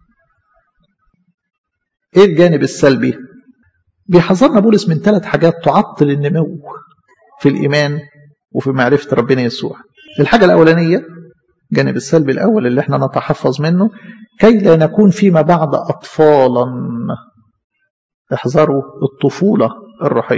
ايه الجانب السلبي بيحذرنا بولس من ثلاث حاجات تعطل النمو في الإيمان وفي معرفة ربنا يسوع الحاجة الأولانية الجانب السلبي الأول اللي احنا نتحفظ منه كي لا نكون فيما بعد أطفالا احذروا الطفولة الروحية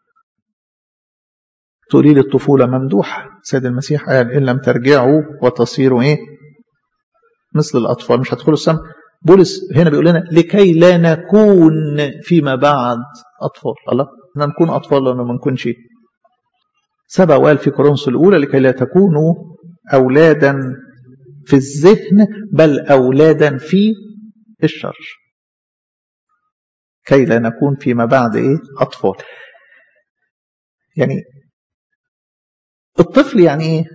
تقولي لي الطفولة ممدوحة سيد المسيح قال إن لم ترجعوا وتصيروا إيه مثل الأطفال مش هتدخلوا السماء بولس هنا بيقول لنا لكي لا نكون فيما بعد أطفال الله احنا نكون أطفال ولا ما نكونش سبق وقال في كورنثوس الأولى لكي لا تكونوا أولادا في الذهن بل أولادا في الشر كي لا نكون فيما بعد ايه اطفال يعني الطفل يعني ايه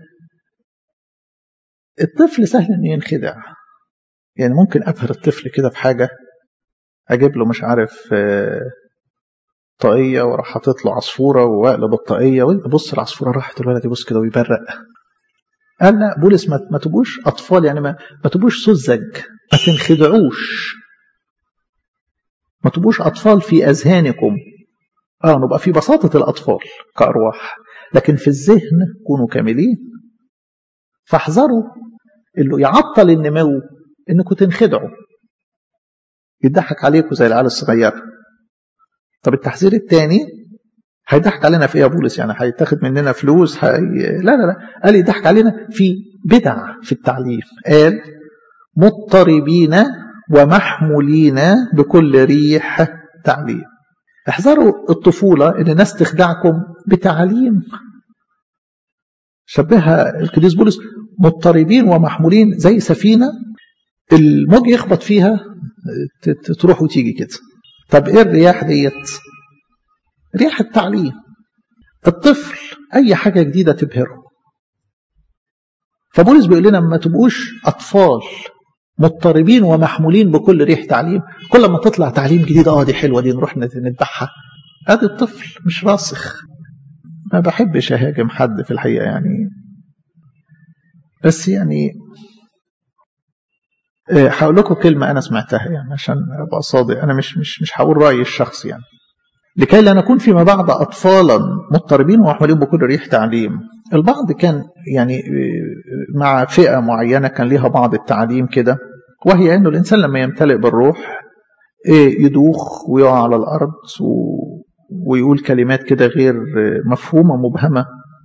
الطفل سهل انه ينخدع يعني ممكن ابهر الطفل كده بحاجه اجيب له مش عارف طاقيه وراح حاطط له عصفوره واقلب الطاقيه بص العصفوره راحت الولد يبص كده ويبرق قال لا بولس ما, ما تبقوش اطفال يعني ما, ما تبقوش سذج ما تنخدعوش ما تبقوش أطفال في أذهانكم آه نبقى في بساطة الأطفال كأرواح لكن في الذهن كونوا كاملين فاحذروا اللي يعطل النمو انكم تنخدعوا يضحك عليكم زي العيال الصغيره طب التحذير الثاني هيضحك علينا في ايه يا بولس يعني هيتاخد مننا فلوس هي... لا لا لا قال يضحك علينا في بدع في التعليم قال مضطربين ومحمولين بكل ريح تعليم احذروا الطفولة ان الناس تخدعكم بتعليم شبهها القديس بولس مضطربين ومحمولين زي سفينة الموج يخبط فيها تروح وتيجي كده طب ايه الرياح ديت رياح التعليم الطفل اي حاجة جديدة تبهره فبولس بيقول لنا ما تبقوش اطفال مضطربين ومحمولين بكل ريح تعليم كل ما تطلع تعليم جديد اه دي حلوه دي نروح نذبحها ادي الطفل مش راسخ ما بحبش اهاجم حد في الحقيقه يعني بس يعني هقول لكم كلمه انا سمعتها يعني عشان ابقى صادق انا مش مش مش هقول رايي الشخصي يعني لكي لا نكون فيما بعد اطفالا مضطربين ومحمولين بكل ريح تعليم البعض كان يعني مع فئه معينه كان ليها بعض التعليم كده وهي انه الانسان لما يمتلئ بالروح يدوخ ويقع على الارض ويقول كلمات كده غير مفهومه مبهمه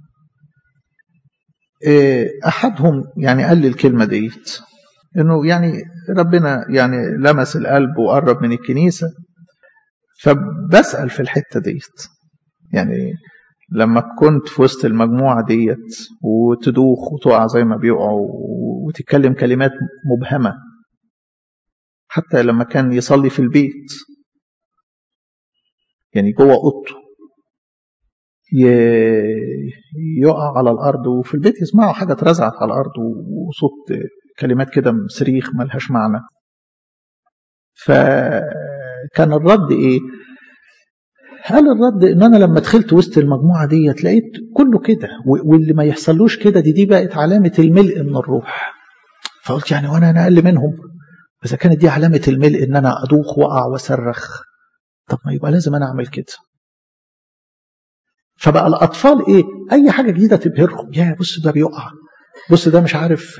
احدهم يعني قال لي الكلمه ديت انه يعني ربنا يعني لمس القلب وقرب من الكنيسه فبسال في الحته ديت يعني لما كنت في وسط المجموعه ديت وتدوخ وتقع زي ما بيقعوا وتتكلم كلمات مبهمه حتى لما كان يصلي في البيت يعني جوه اوضته يقع على الارض وفي البيت يسمعوا حاجه اترزعت على الارض وصوت كلمات كده صريخ ملهاش معنى فكان الرد ايه قال الرد ان انا لما دخلت وسط المجموعه دي لقيت كله كده واللي ما يحصلوش كده دي دي بقت علامه الملء من الروح فقلت يعني وانا انا اقل منهم اذا كانت دي علامه الملء ان انا ادوخ واقع واصرخ طب ما يبقى لازم انا اعمل كده فبقى الاطفال ايه اي حاجه جديده تبهرهم يا بص ده بيقع بص ده مش عارف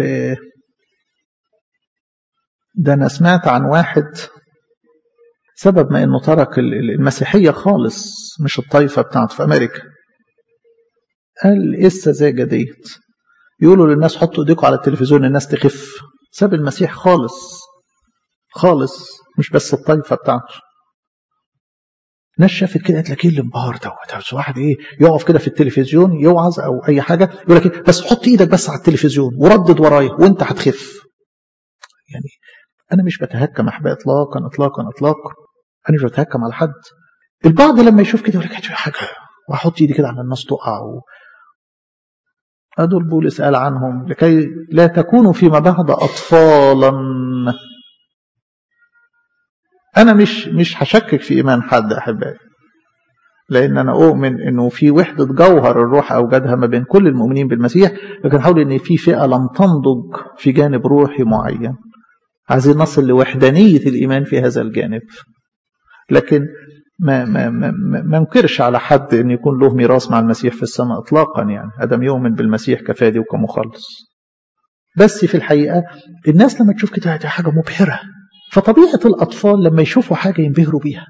ده انا سمعت عن واحد سبب ما انه ترك المسيحيه خالص مش الطائفه بتاعته في امريكا قال ايه السذاجه ديت يقولوا للناس حطوا ايديكم على التلفزيون الناس تخف ساب المسيح خالص خالص مش بس الطائفه بتاعته ناس شافت كده قالت لك ايه الانبهار دوت واحد ايه يقف كده في التلفزيون يوعظ او اي حاجه يقول لك ايه بس حط ايدك بس على التلفزيون وردد ورايا وانت هتخف يعني انا مش بتهكم احبائي اطلاقا اطلاقا اطلاقا انا مش بتهكم على حد البعض لما يشوف كده يقول لك حاجه واحط ايدي كده على الناس تقع و... هدول بولس قال عنهم لكي لا تكونوا فيما بعد اطفالا انا مش مش هشكك في ايمان حد احبائي لان انا اؤمن انه في وحده جوهر الروح اوجدها ما بين كل المؤمنين بالمسيح لكن حاول ان في فئه لم تنضج في جانب روحي معين عايزين نصل لوحدانيه الايمان في هذا الجانب لكن ما ما ما ما انكرش على حد ان يكون له ميراث مع المسيح في السماء اطلاقا يعني ادم يؤمن بالمسيح كفادي وكمخلص بس في الحقيقه الناس لما تشوف كده دي حاجه مبهره فطبيعه الاطفال لما يشوفوا حاجه ينبهروا بيها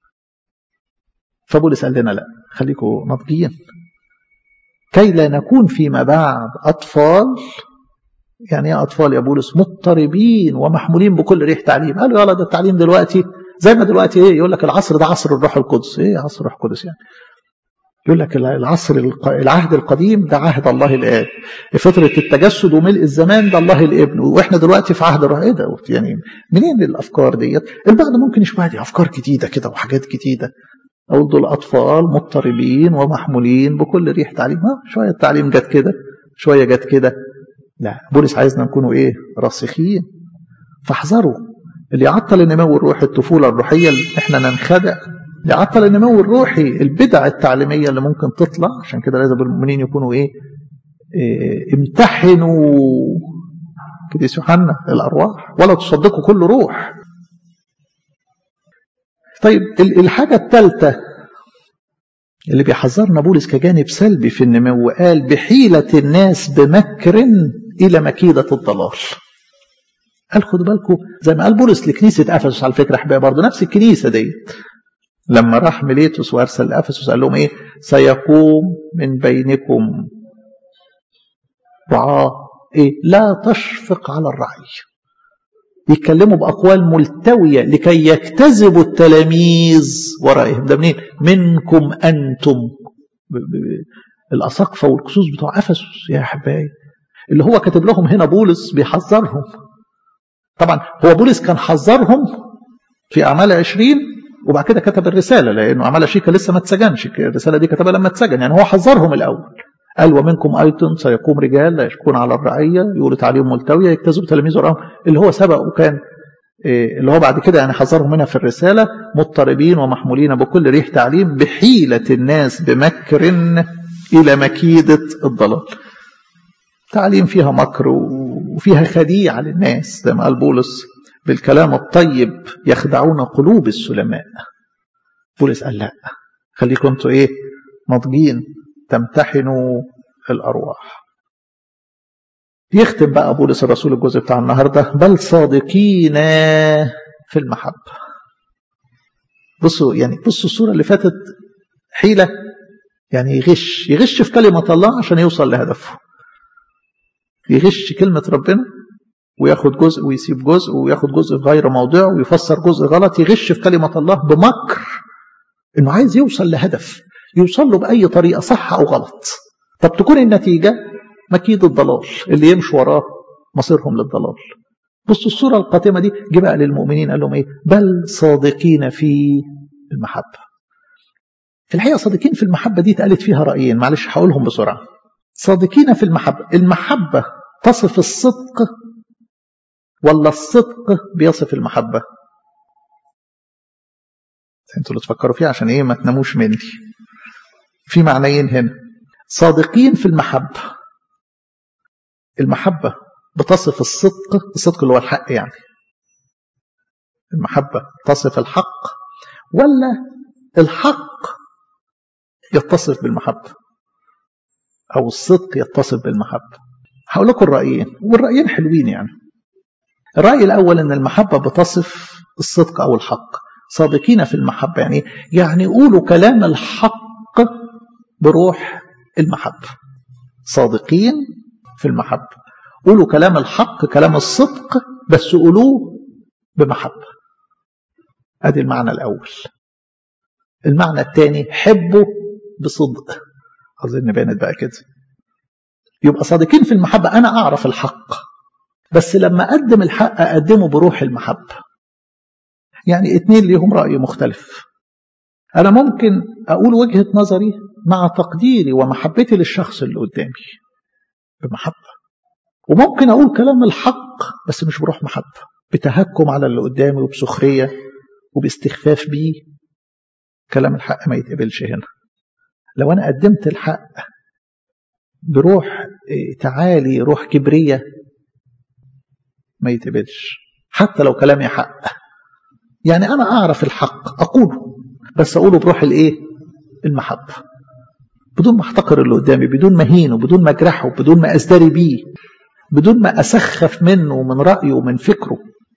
فبولس قال لنا لا خليكم ناضجين كي لا نكون فيما بعد اطفال يعني ايه اطفال يا بولس مضطربين ومحمولين بكل ريح تعليم قالوا يلا ده التعليم دلوقتي زي ما دلوقتي ايه يقول لك العصر ده عصر الروح القدس ايه عصر الروح القدس يعني يقول لك العصر العهد القديم ده عهد الله الاب فتره التجسد وملء الزمان ده الله الابن واحنا دلوقتي في عهد الروح ايه ده يعني منين الافكار ديت البعض ممكن يشوفها دي افكار جديده كده وحاجات جديده أقول دول أطفال مضطربين ومحمولين بكل ريح تعليم ها شوية التعليم جت كده شوية جت كده لا بولس عايزنا نكونوا إيه راسخين فاحذروا اللي يعطل النمو الروحي الطفولة الروحية اللي احنا ننخدع اللي يعطل النمو الروحي البدع التعليمية اللي ممكن تطلع عشان كده لازم المؤمنين يكونوا إيه, إيه امتحنوا كديس يوحنا الأرواح ولا تصدقوا كل روح طيب الحاجة الثالثة اللي بيحذرنا بولس كجانب سلبي في النمو قال بحيلة الناس بمكر إلى مكيدة الضلال قال خدوا بالكم زي ما قال بولس لكنيسة أفسس على فكرة أحبائي برضه نفس الكنيسة دي لما راح ميليتوس وأرسل لأفسس قال لهم إيه سيقوم من بينكم رعاة إيه لا تشفق على الرعي يتكلموا بأقوال ملتوية لكي يجتذبوا التلاميذ ورائهم ده منين؟ منكم أنتم الأساقفة والكسوس بتوع أفسس يا أحبائي اللي هو كاتب لهم هنا بولس بيحذرهم طبعا هو بولس كان حذرهم في أعمال عشرين وبعد كده كتب الرسالة لأنه أعمال عشرين كان لسه ما اتسجنش الرسالة دي كتبها لما اتسجن يعني هو حذرهم الأول قال ومنكم أيضا سيقوم رجال لا يشكون على الرعية يقولوا تعليم ملتوية يكتزوا تلاميذ وراهم اللي هو سبق وكان اللي هو بعد كده يعني حذرهم منها في الرسالة مضطربين ومحمولين بكل ريح تعليم بحيلة الناس بمكر إلى مكيدة الضلال تعليم فيها مكر وفيها خديعة للناس زي ما قال بولس بالكلام الطيب يخدعون قلوب السلماء بولس قال لا خليكم انتوا ايه ناضجين تمتحنوا الأرواح يختم بقى بولس الرسول الجزء بتاع النهاردة بل صادقين في المحبة بصوا يعني بصوا الصورة اللي فاتت حيلة يعني يغش يغش في كلمة الله عشان يوصل لهدفه يغش كلمة ربنا وياخد جزء ويسيب جزء وياخد جزء في غير موضعه ويفسر جزء غلط يغش في كلمة الله بمكر انه عايز يوصل لهدف يوصل له بأي طريقة صح أو غلط طب تكون النتيجة مكيد الضلال اللي يمشي وراه مصيرهم للضلال بصوا الصورة القاتمة دي جه بقى للمؤمنين قال لهم ايه بل صادقين في المحبة في الحقيقة صادقين في المحبة دي اتقالت فيها رأيين معلش هقولهم بسرعة صادقين في المحبة المحبة تصف الصدق ولا الصدق بيصف المحبة انتوا اللي تفكروا فيها عشان ايه ما تناموش مني في معنيين هنا صادقين في المحبة المحبة بتصف الصدق الصدق اللي هو الحق يعني المحبة تصف الحق ولا الحق يتصف بالمحبة أو الصدق يتصف بالمحبة هقول لكم الرأيين والرأيين حلوين يعني الرأي الأول أن المحبة بتصف الصدق أو الحق صادقين في المحبة يعني يعني قولوا كلام الحق بروح المحبة صادقين في المحبة قولوا كلام الحق كلام الصدق بس قولوه بمحبة ادي المعنى الأول المعنى الثاني حبوا بصدق أظن بانت بقى كده يبقى صادقين في المحبة أنا أعرف الحق بس لما أقدم الحق أقدمه بروح المحبة يعني اتنين ليهم رأي مختلف أنا ممكن أقول وجهة نظري مع تقديري ومحبتي للشخص اللي قدامي بمحبة وممكن أقول كلام الحق بس مش بروح محبة بتهكم على اللي قدامي وبسخرية وباستخفاف بيه كلام الحق ما يتقبلش هنا لو أنا قدمت الحق بروح تعالي روح كبرية ما يتقبلش حتى لو كلامي حق يعني أنا أعرف الحق أقوله بس أقوله بروح الإيه المحبة بدون ما احتقر اللي قدامي بدون ما هينه بدون ما اجرحه بدون ما ازدري بيه بدون ما اسخف منه ومن رايه ومن فكره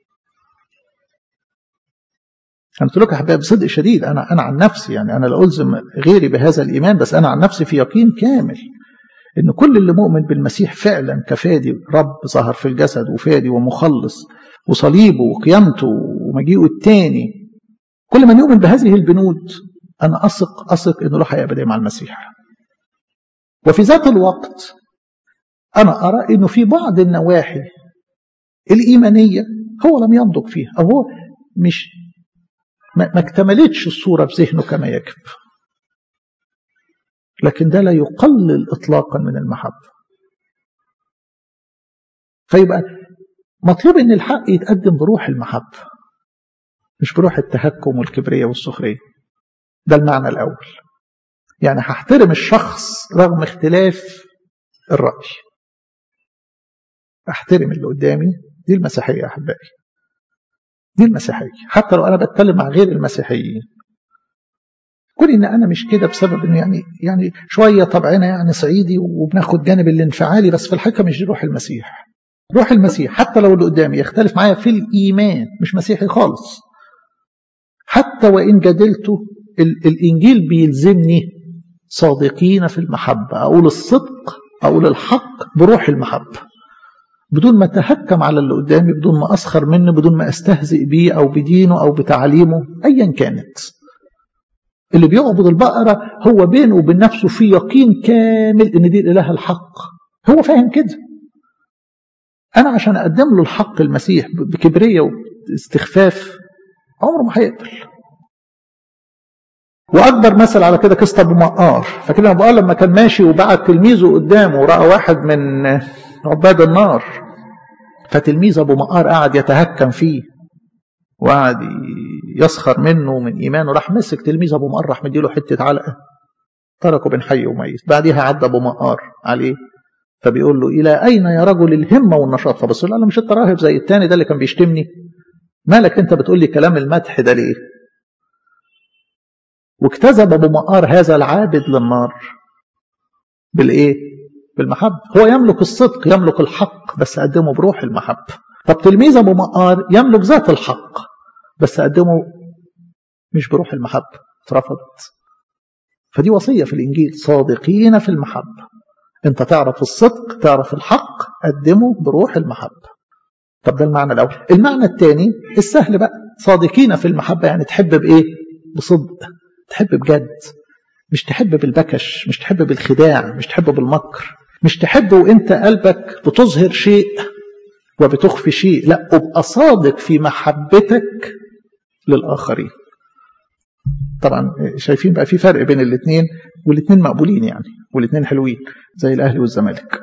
انا قلت لكم يا حبايبي بصدق شديد انا انا عن نفسي يعني انا لا الزم غيري بهذا الايمان بس انا عن نفسي في يقين كامل ان كل اللي مؤمن بالمسيح فعلا كفادي رب ظهر في الجسد وفادي ومخلص وصليبه وقيامته ومجيئه الثاني كل من يؤمن بهذه البنود انا اثق اثق انه له حياه ابديه مع المسيح وفي ذات الوقت أنا أرى أنه في بعض النواحي الإيمانية هو لم ينضج فيها أو هو مش ما اكتملتش الصورة في ذهنه كما يجب لكن ده لا يقلل إطلاقا من المحبة فيبقى مطلوب أن الحق يتقدم بروح المحبة مش بروح التهكم والكبرية والسخرية ده المعنى الأول يعني هحترم الشخص رغم اختلاف الرأي احترم اللي قدامي دي المسيحية يا أحبائي دي المسيحية حتى لو أنا بتكلم مع غير المسيحيين كون إن أنا مش كده بسبب إنه يعني يعني شوية طبعنا يعني صعيدي وبناخد جانب الانفعالي بس في الحقيقة مش دي روح المسيح روح المسيح حتى لو اللي قدامي يختلف معايا في الإيمان مش مسيحي خالص حتى وإن جادلته الإنجيل بيلزمني صادقين في المحبة أقول الصدق أقول الحق بروح المحبة بدون ما أتهكم على اللي قدامي بدون ما أسخر منه بدون ما أستهزئ بيه أو بدينه أو بتعليمه أيا كانت اللي بيعبد البقرة هو بينه وبين نفسه في يقين كامل إن دي الإله الحق هو فاهم كده أنا عشان أقدم له الحق المسيح بكبرية واستخفاف عمره ما هيقبل واكبر مثل على كده قصه ابو مقار فاكرين ابو مقار لما كان ماشي وبعت تلميذه قدامه وراى واحد من عباد النار فتلميذ ابو مقار قعد يتهكم فيه وقعد يسخر منه من ايمانه راح مسك تلميذ ابو مقار راح مديله حته علقه تركه بين حي وميت بعديها عدى ابو مقار عليه فبيقول له الى اين يا رجل الهمه والنشاط فبص له انا مش انت راهب زي التاني ده اللي كان بيشتمني مالك انت بتقول لي كلام المدح ده ليه واجتذب ابو مقار هذا العابد للنار بالايه بالمحبه هو يملك الصدق يملك الحق بس قدمه بروح المحبه طب تلميذ ابو مقار يملك ذات الحق بس قدمه مش بروح المحبه اترفضت فدي وصيه في الانجيل صادقين في المحبه انت تعرف الصدق تعرف الحق قدمه بروح المحبه طب ده المعنى الاول المعنى الثاني السهل بقى صادقين في المحبه يعني تحب بايه بصدق تحب بجد مش تحب بالبكش مش تحب بالخداع مش تحب بالمكر مش تحب وانت قلبك بتظهر شيء وبتخفي شيء لا ابقى صادق في محبتك للآخرين طبعا شايفين بقى في فرق بين الاثنين والاثنين مقبولين يعني والاثنين حلوين زي الاهلي والزمالك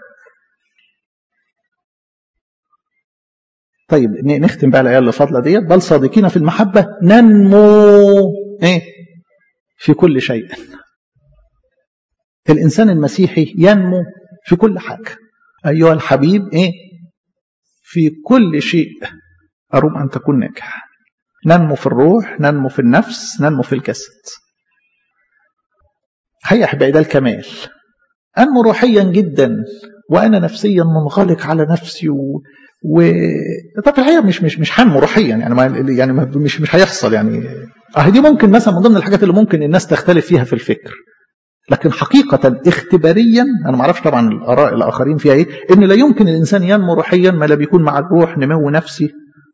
طيب نختم بقى الايه اللي فاضله ديت بل صادقين في المحبه ننمو ايه في كل شيء الانسان المسيحي ينمو في كل حاجه ايها الحبيب ايه في كل شيء اروم ان تكون ناجح ننمو في الروح ننمو في النفس ننمو في الجسد هيا احبائي ده الكمال انمو روحيا جدا وانا نفسيا منغلق على نفسي و... و طب في الحقيقه مش مش مش هنمو روحيا يعني ما يعني ما مش مش هيحصل يعني اه دي ممكن مثلا من ضمن الحاجات اللي ممكن الناس تختلف فيها في الفكر لكن حقيقة اختباريا أنا ما أعرفش طبعا الآراء الآخرين فيها إيه إن لا يمكن الإنسان ينمو روحيا ما لا بيكون مع الروح نمو نفسي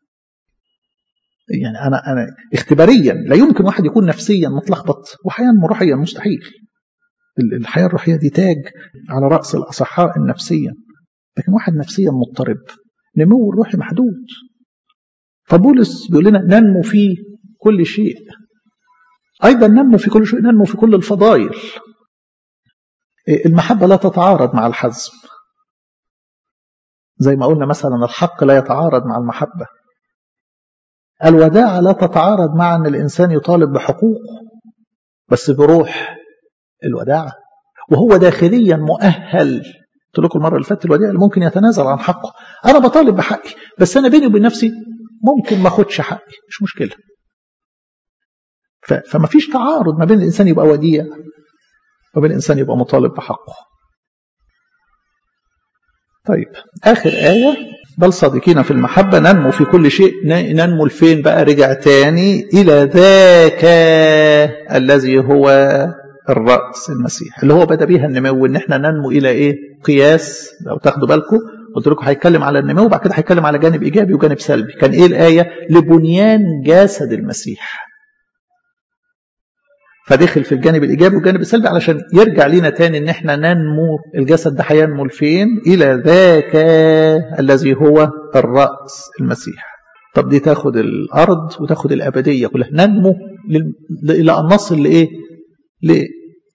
يعني أنا أنا اختباريا لا يمكن واحد يكون نفسيا متلخبط وهينمو روحيا مستحيل الحياة الروحية دي تاج على رأس الأصحاء النفسيا لكن واحد نفسيا مضطرب نمو الروحي محدود فبولس بيقول لنا ننمو في كل شيء أيضا ننمو في كل شيء ننمو في كل الفضائل المحبة لا تتعارض مع الحزم زي ما قلنا مثلا الحق لا يتعارض مع المحبة الوداعة لا تتعارض مع أن الإنسان يطالب بحقوقه بس بروح الوداعة وهو داخليا مؤهل قلت لكم المرة اللي فاتت الوديع اللي ممكن يتنازل عن حقه أنا بطالب بحقي بس أنا بيني وبين نفسي ممكن ما أخدش حقي مش مشكلة فما فيش تعارض ما بين الإنسان يبقى وديع وبين الإنسان يبقى مطالب بحقه طيب آخر آية بل صادقين في المحبة ننمو في كل شيء ننمو لفين بقى رجع تاني إلى ذاك الذي هو الرأس المسيح اللي هو بدأ بيها النمو إن احنا ننمو إلى إيه قياس لو تاخدوا بالكم قلت لكم هيتكلم على النمو وبعد كده هيتكلم على جانب إيجابي وجانب سلبي كان إيه الآية لبنيان جسد المسيح فدخل في الجانب الايجابي والجانب السلبي علشان يرجع لينا تاني ان احنا ننمو الجسد ده هينمو لفين الى ذاك الذي هو الراس المسيح طب دي تاخد الارض وتاخد الابديه كلها ننمو الى ان نصل لايه ل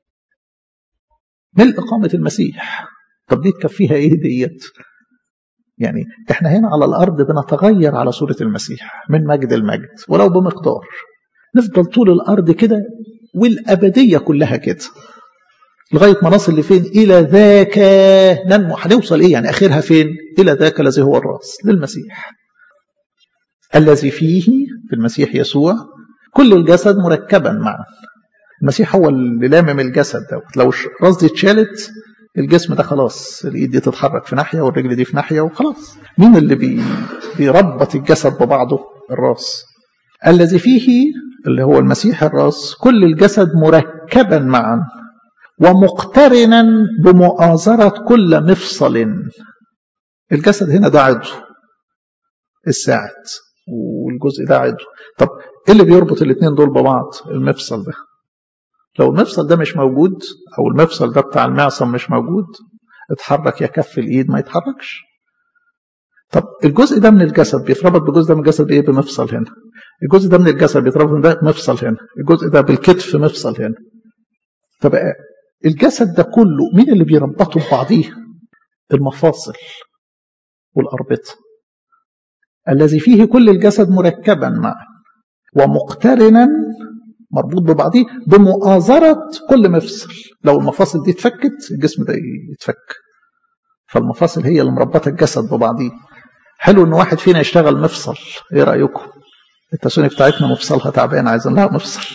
ملء قامه المسيح طب دي تكفيها ايه ديت يعني احنا هنا على الارض بنتغير على صوره المسيح من مجد المجد ولو بمقدار نفضل طول الارض كده والأبدية كلها كده لغاية ما نصل لفين إلى ذاك ننمو هنوصل إيه يعني آخرها فين إلى ذاك الذي هو الرأس للمسيح الذي فيه في المسيح يسوع كل الجسد مركبا معا المسيح هو اللي لامم الجسد دوت لو الراس دي اتشالت الجسم ده خلاص الايد دي تتحرك في ناحيه والرجل دي في ناحيه وخلاص مين اللي بي بيربط الجسد ببعضه الراس الذي فيه اللي هو المسيح الراس كل الجسد مركبا معا ومقترنا بمؤازرة كل مفصل الجسد هنا ده عضو الساعد والجزء ده عضو طب ايه اللي بيربط الاثنين دول ببعض المفصل ده لو المفصل ده مش موجود او المفصل ده بتاع المعصم مش موجود اتحرك يا كف الايد ما يتحركش طب الجزء ده من الجسد بيتربط بالجزء ده من الجسد بايه بمفصل هنا الجزء ده من الجسد بيتربط ده مفصل هنا الجزء ده بالكتف مفصل هنا فبقى الجسد ده كله مين اللي بيربطه ببعضيه المفاصل والأربطة الذي فيه كل الجسد مركبا معا ومقترنا مربوط ببعضيه بمؤازرة كل مفصل لو المفاصل دي اتفكت الجسم ده يتفك فالمفاصل هي اللي مربطة الجسد ببعضيه حلو ان واحد فينا يشتغل مفصل ايه رأيكم التسوني بتاعتنا مفصلها تعبان عايزين لها مفصل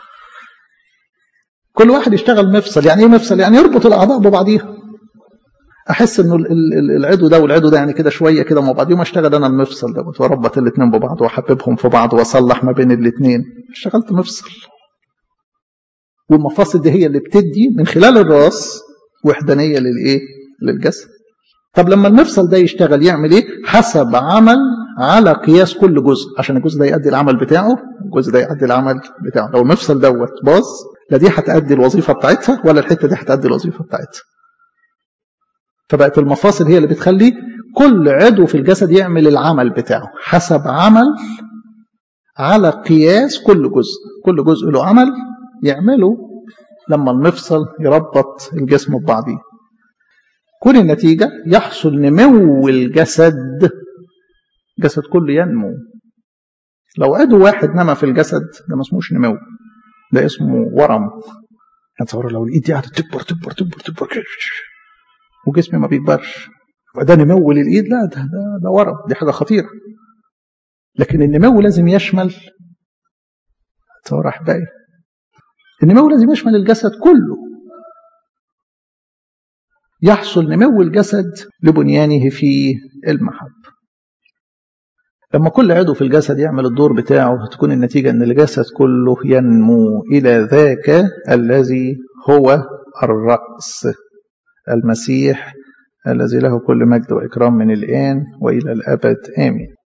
كل واحد يشتغل مفصل يعني ايه مفصل يعني يربط الاعضاء ببعضيها احس انه العضو ده والعضو ده يعني كده شويه كده مع بعضيهم اشتغل انا المفصل ده واربط الاثنين ببعض واحببهم في بعض واصلح ما بين الاثنين اشتغلت مفصل والمفاصل دي هي اللي بتدي من خلال الراس وحدانيه للايه للجسد طب لما المفصل ده يشتغل يعمل ايه حسب عمل على قياس كل جزء عشان الجزء ده يؤدي العمل بتاعه الجزء ده يؤدي العمل بتاعه لو المفصل دوت باظ لا دي هتأدي الوظيفة بتاعتها ولا الحتة دي هتأدي الوظيفة بتاعتها فبقت المفاصل هي اللي بتخلي كل عضو في الجسد يعمل العمل بتاعه حسب عمل على قياس كل جزء كل جزء له عمل يعمله لما المفصل يربط الجسم ببعضيه كل النتيجة يحصل نمو الجسد الجسد كله ينمو لو عضو واحد نما في الجسد ده ما اسموش نمو ده اسمه ورم يعني تصور لو الايد دي قاعده تكبر تكبر تكبر تكبر وجسمي ما بيكبرش ده نمو للايد لا ده, ده ده ورم دي حاجه خطيره لكن النمو لازم يشمل تصور احبائي النمو لازم يشمل الجسد كله يحصل نمو الجسد لبنيانه في المحبة لما كل عضو في الجسد يعمل الدور بتاعه تكون النتيجة أن الجسد كله ينمو إلى ذاك الذي هو الرأس المسيح الذي له كل مجد وإكرام من الآن وإلى الأبد آمين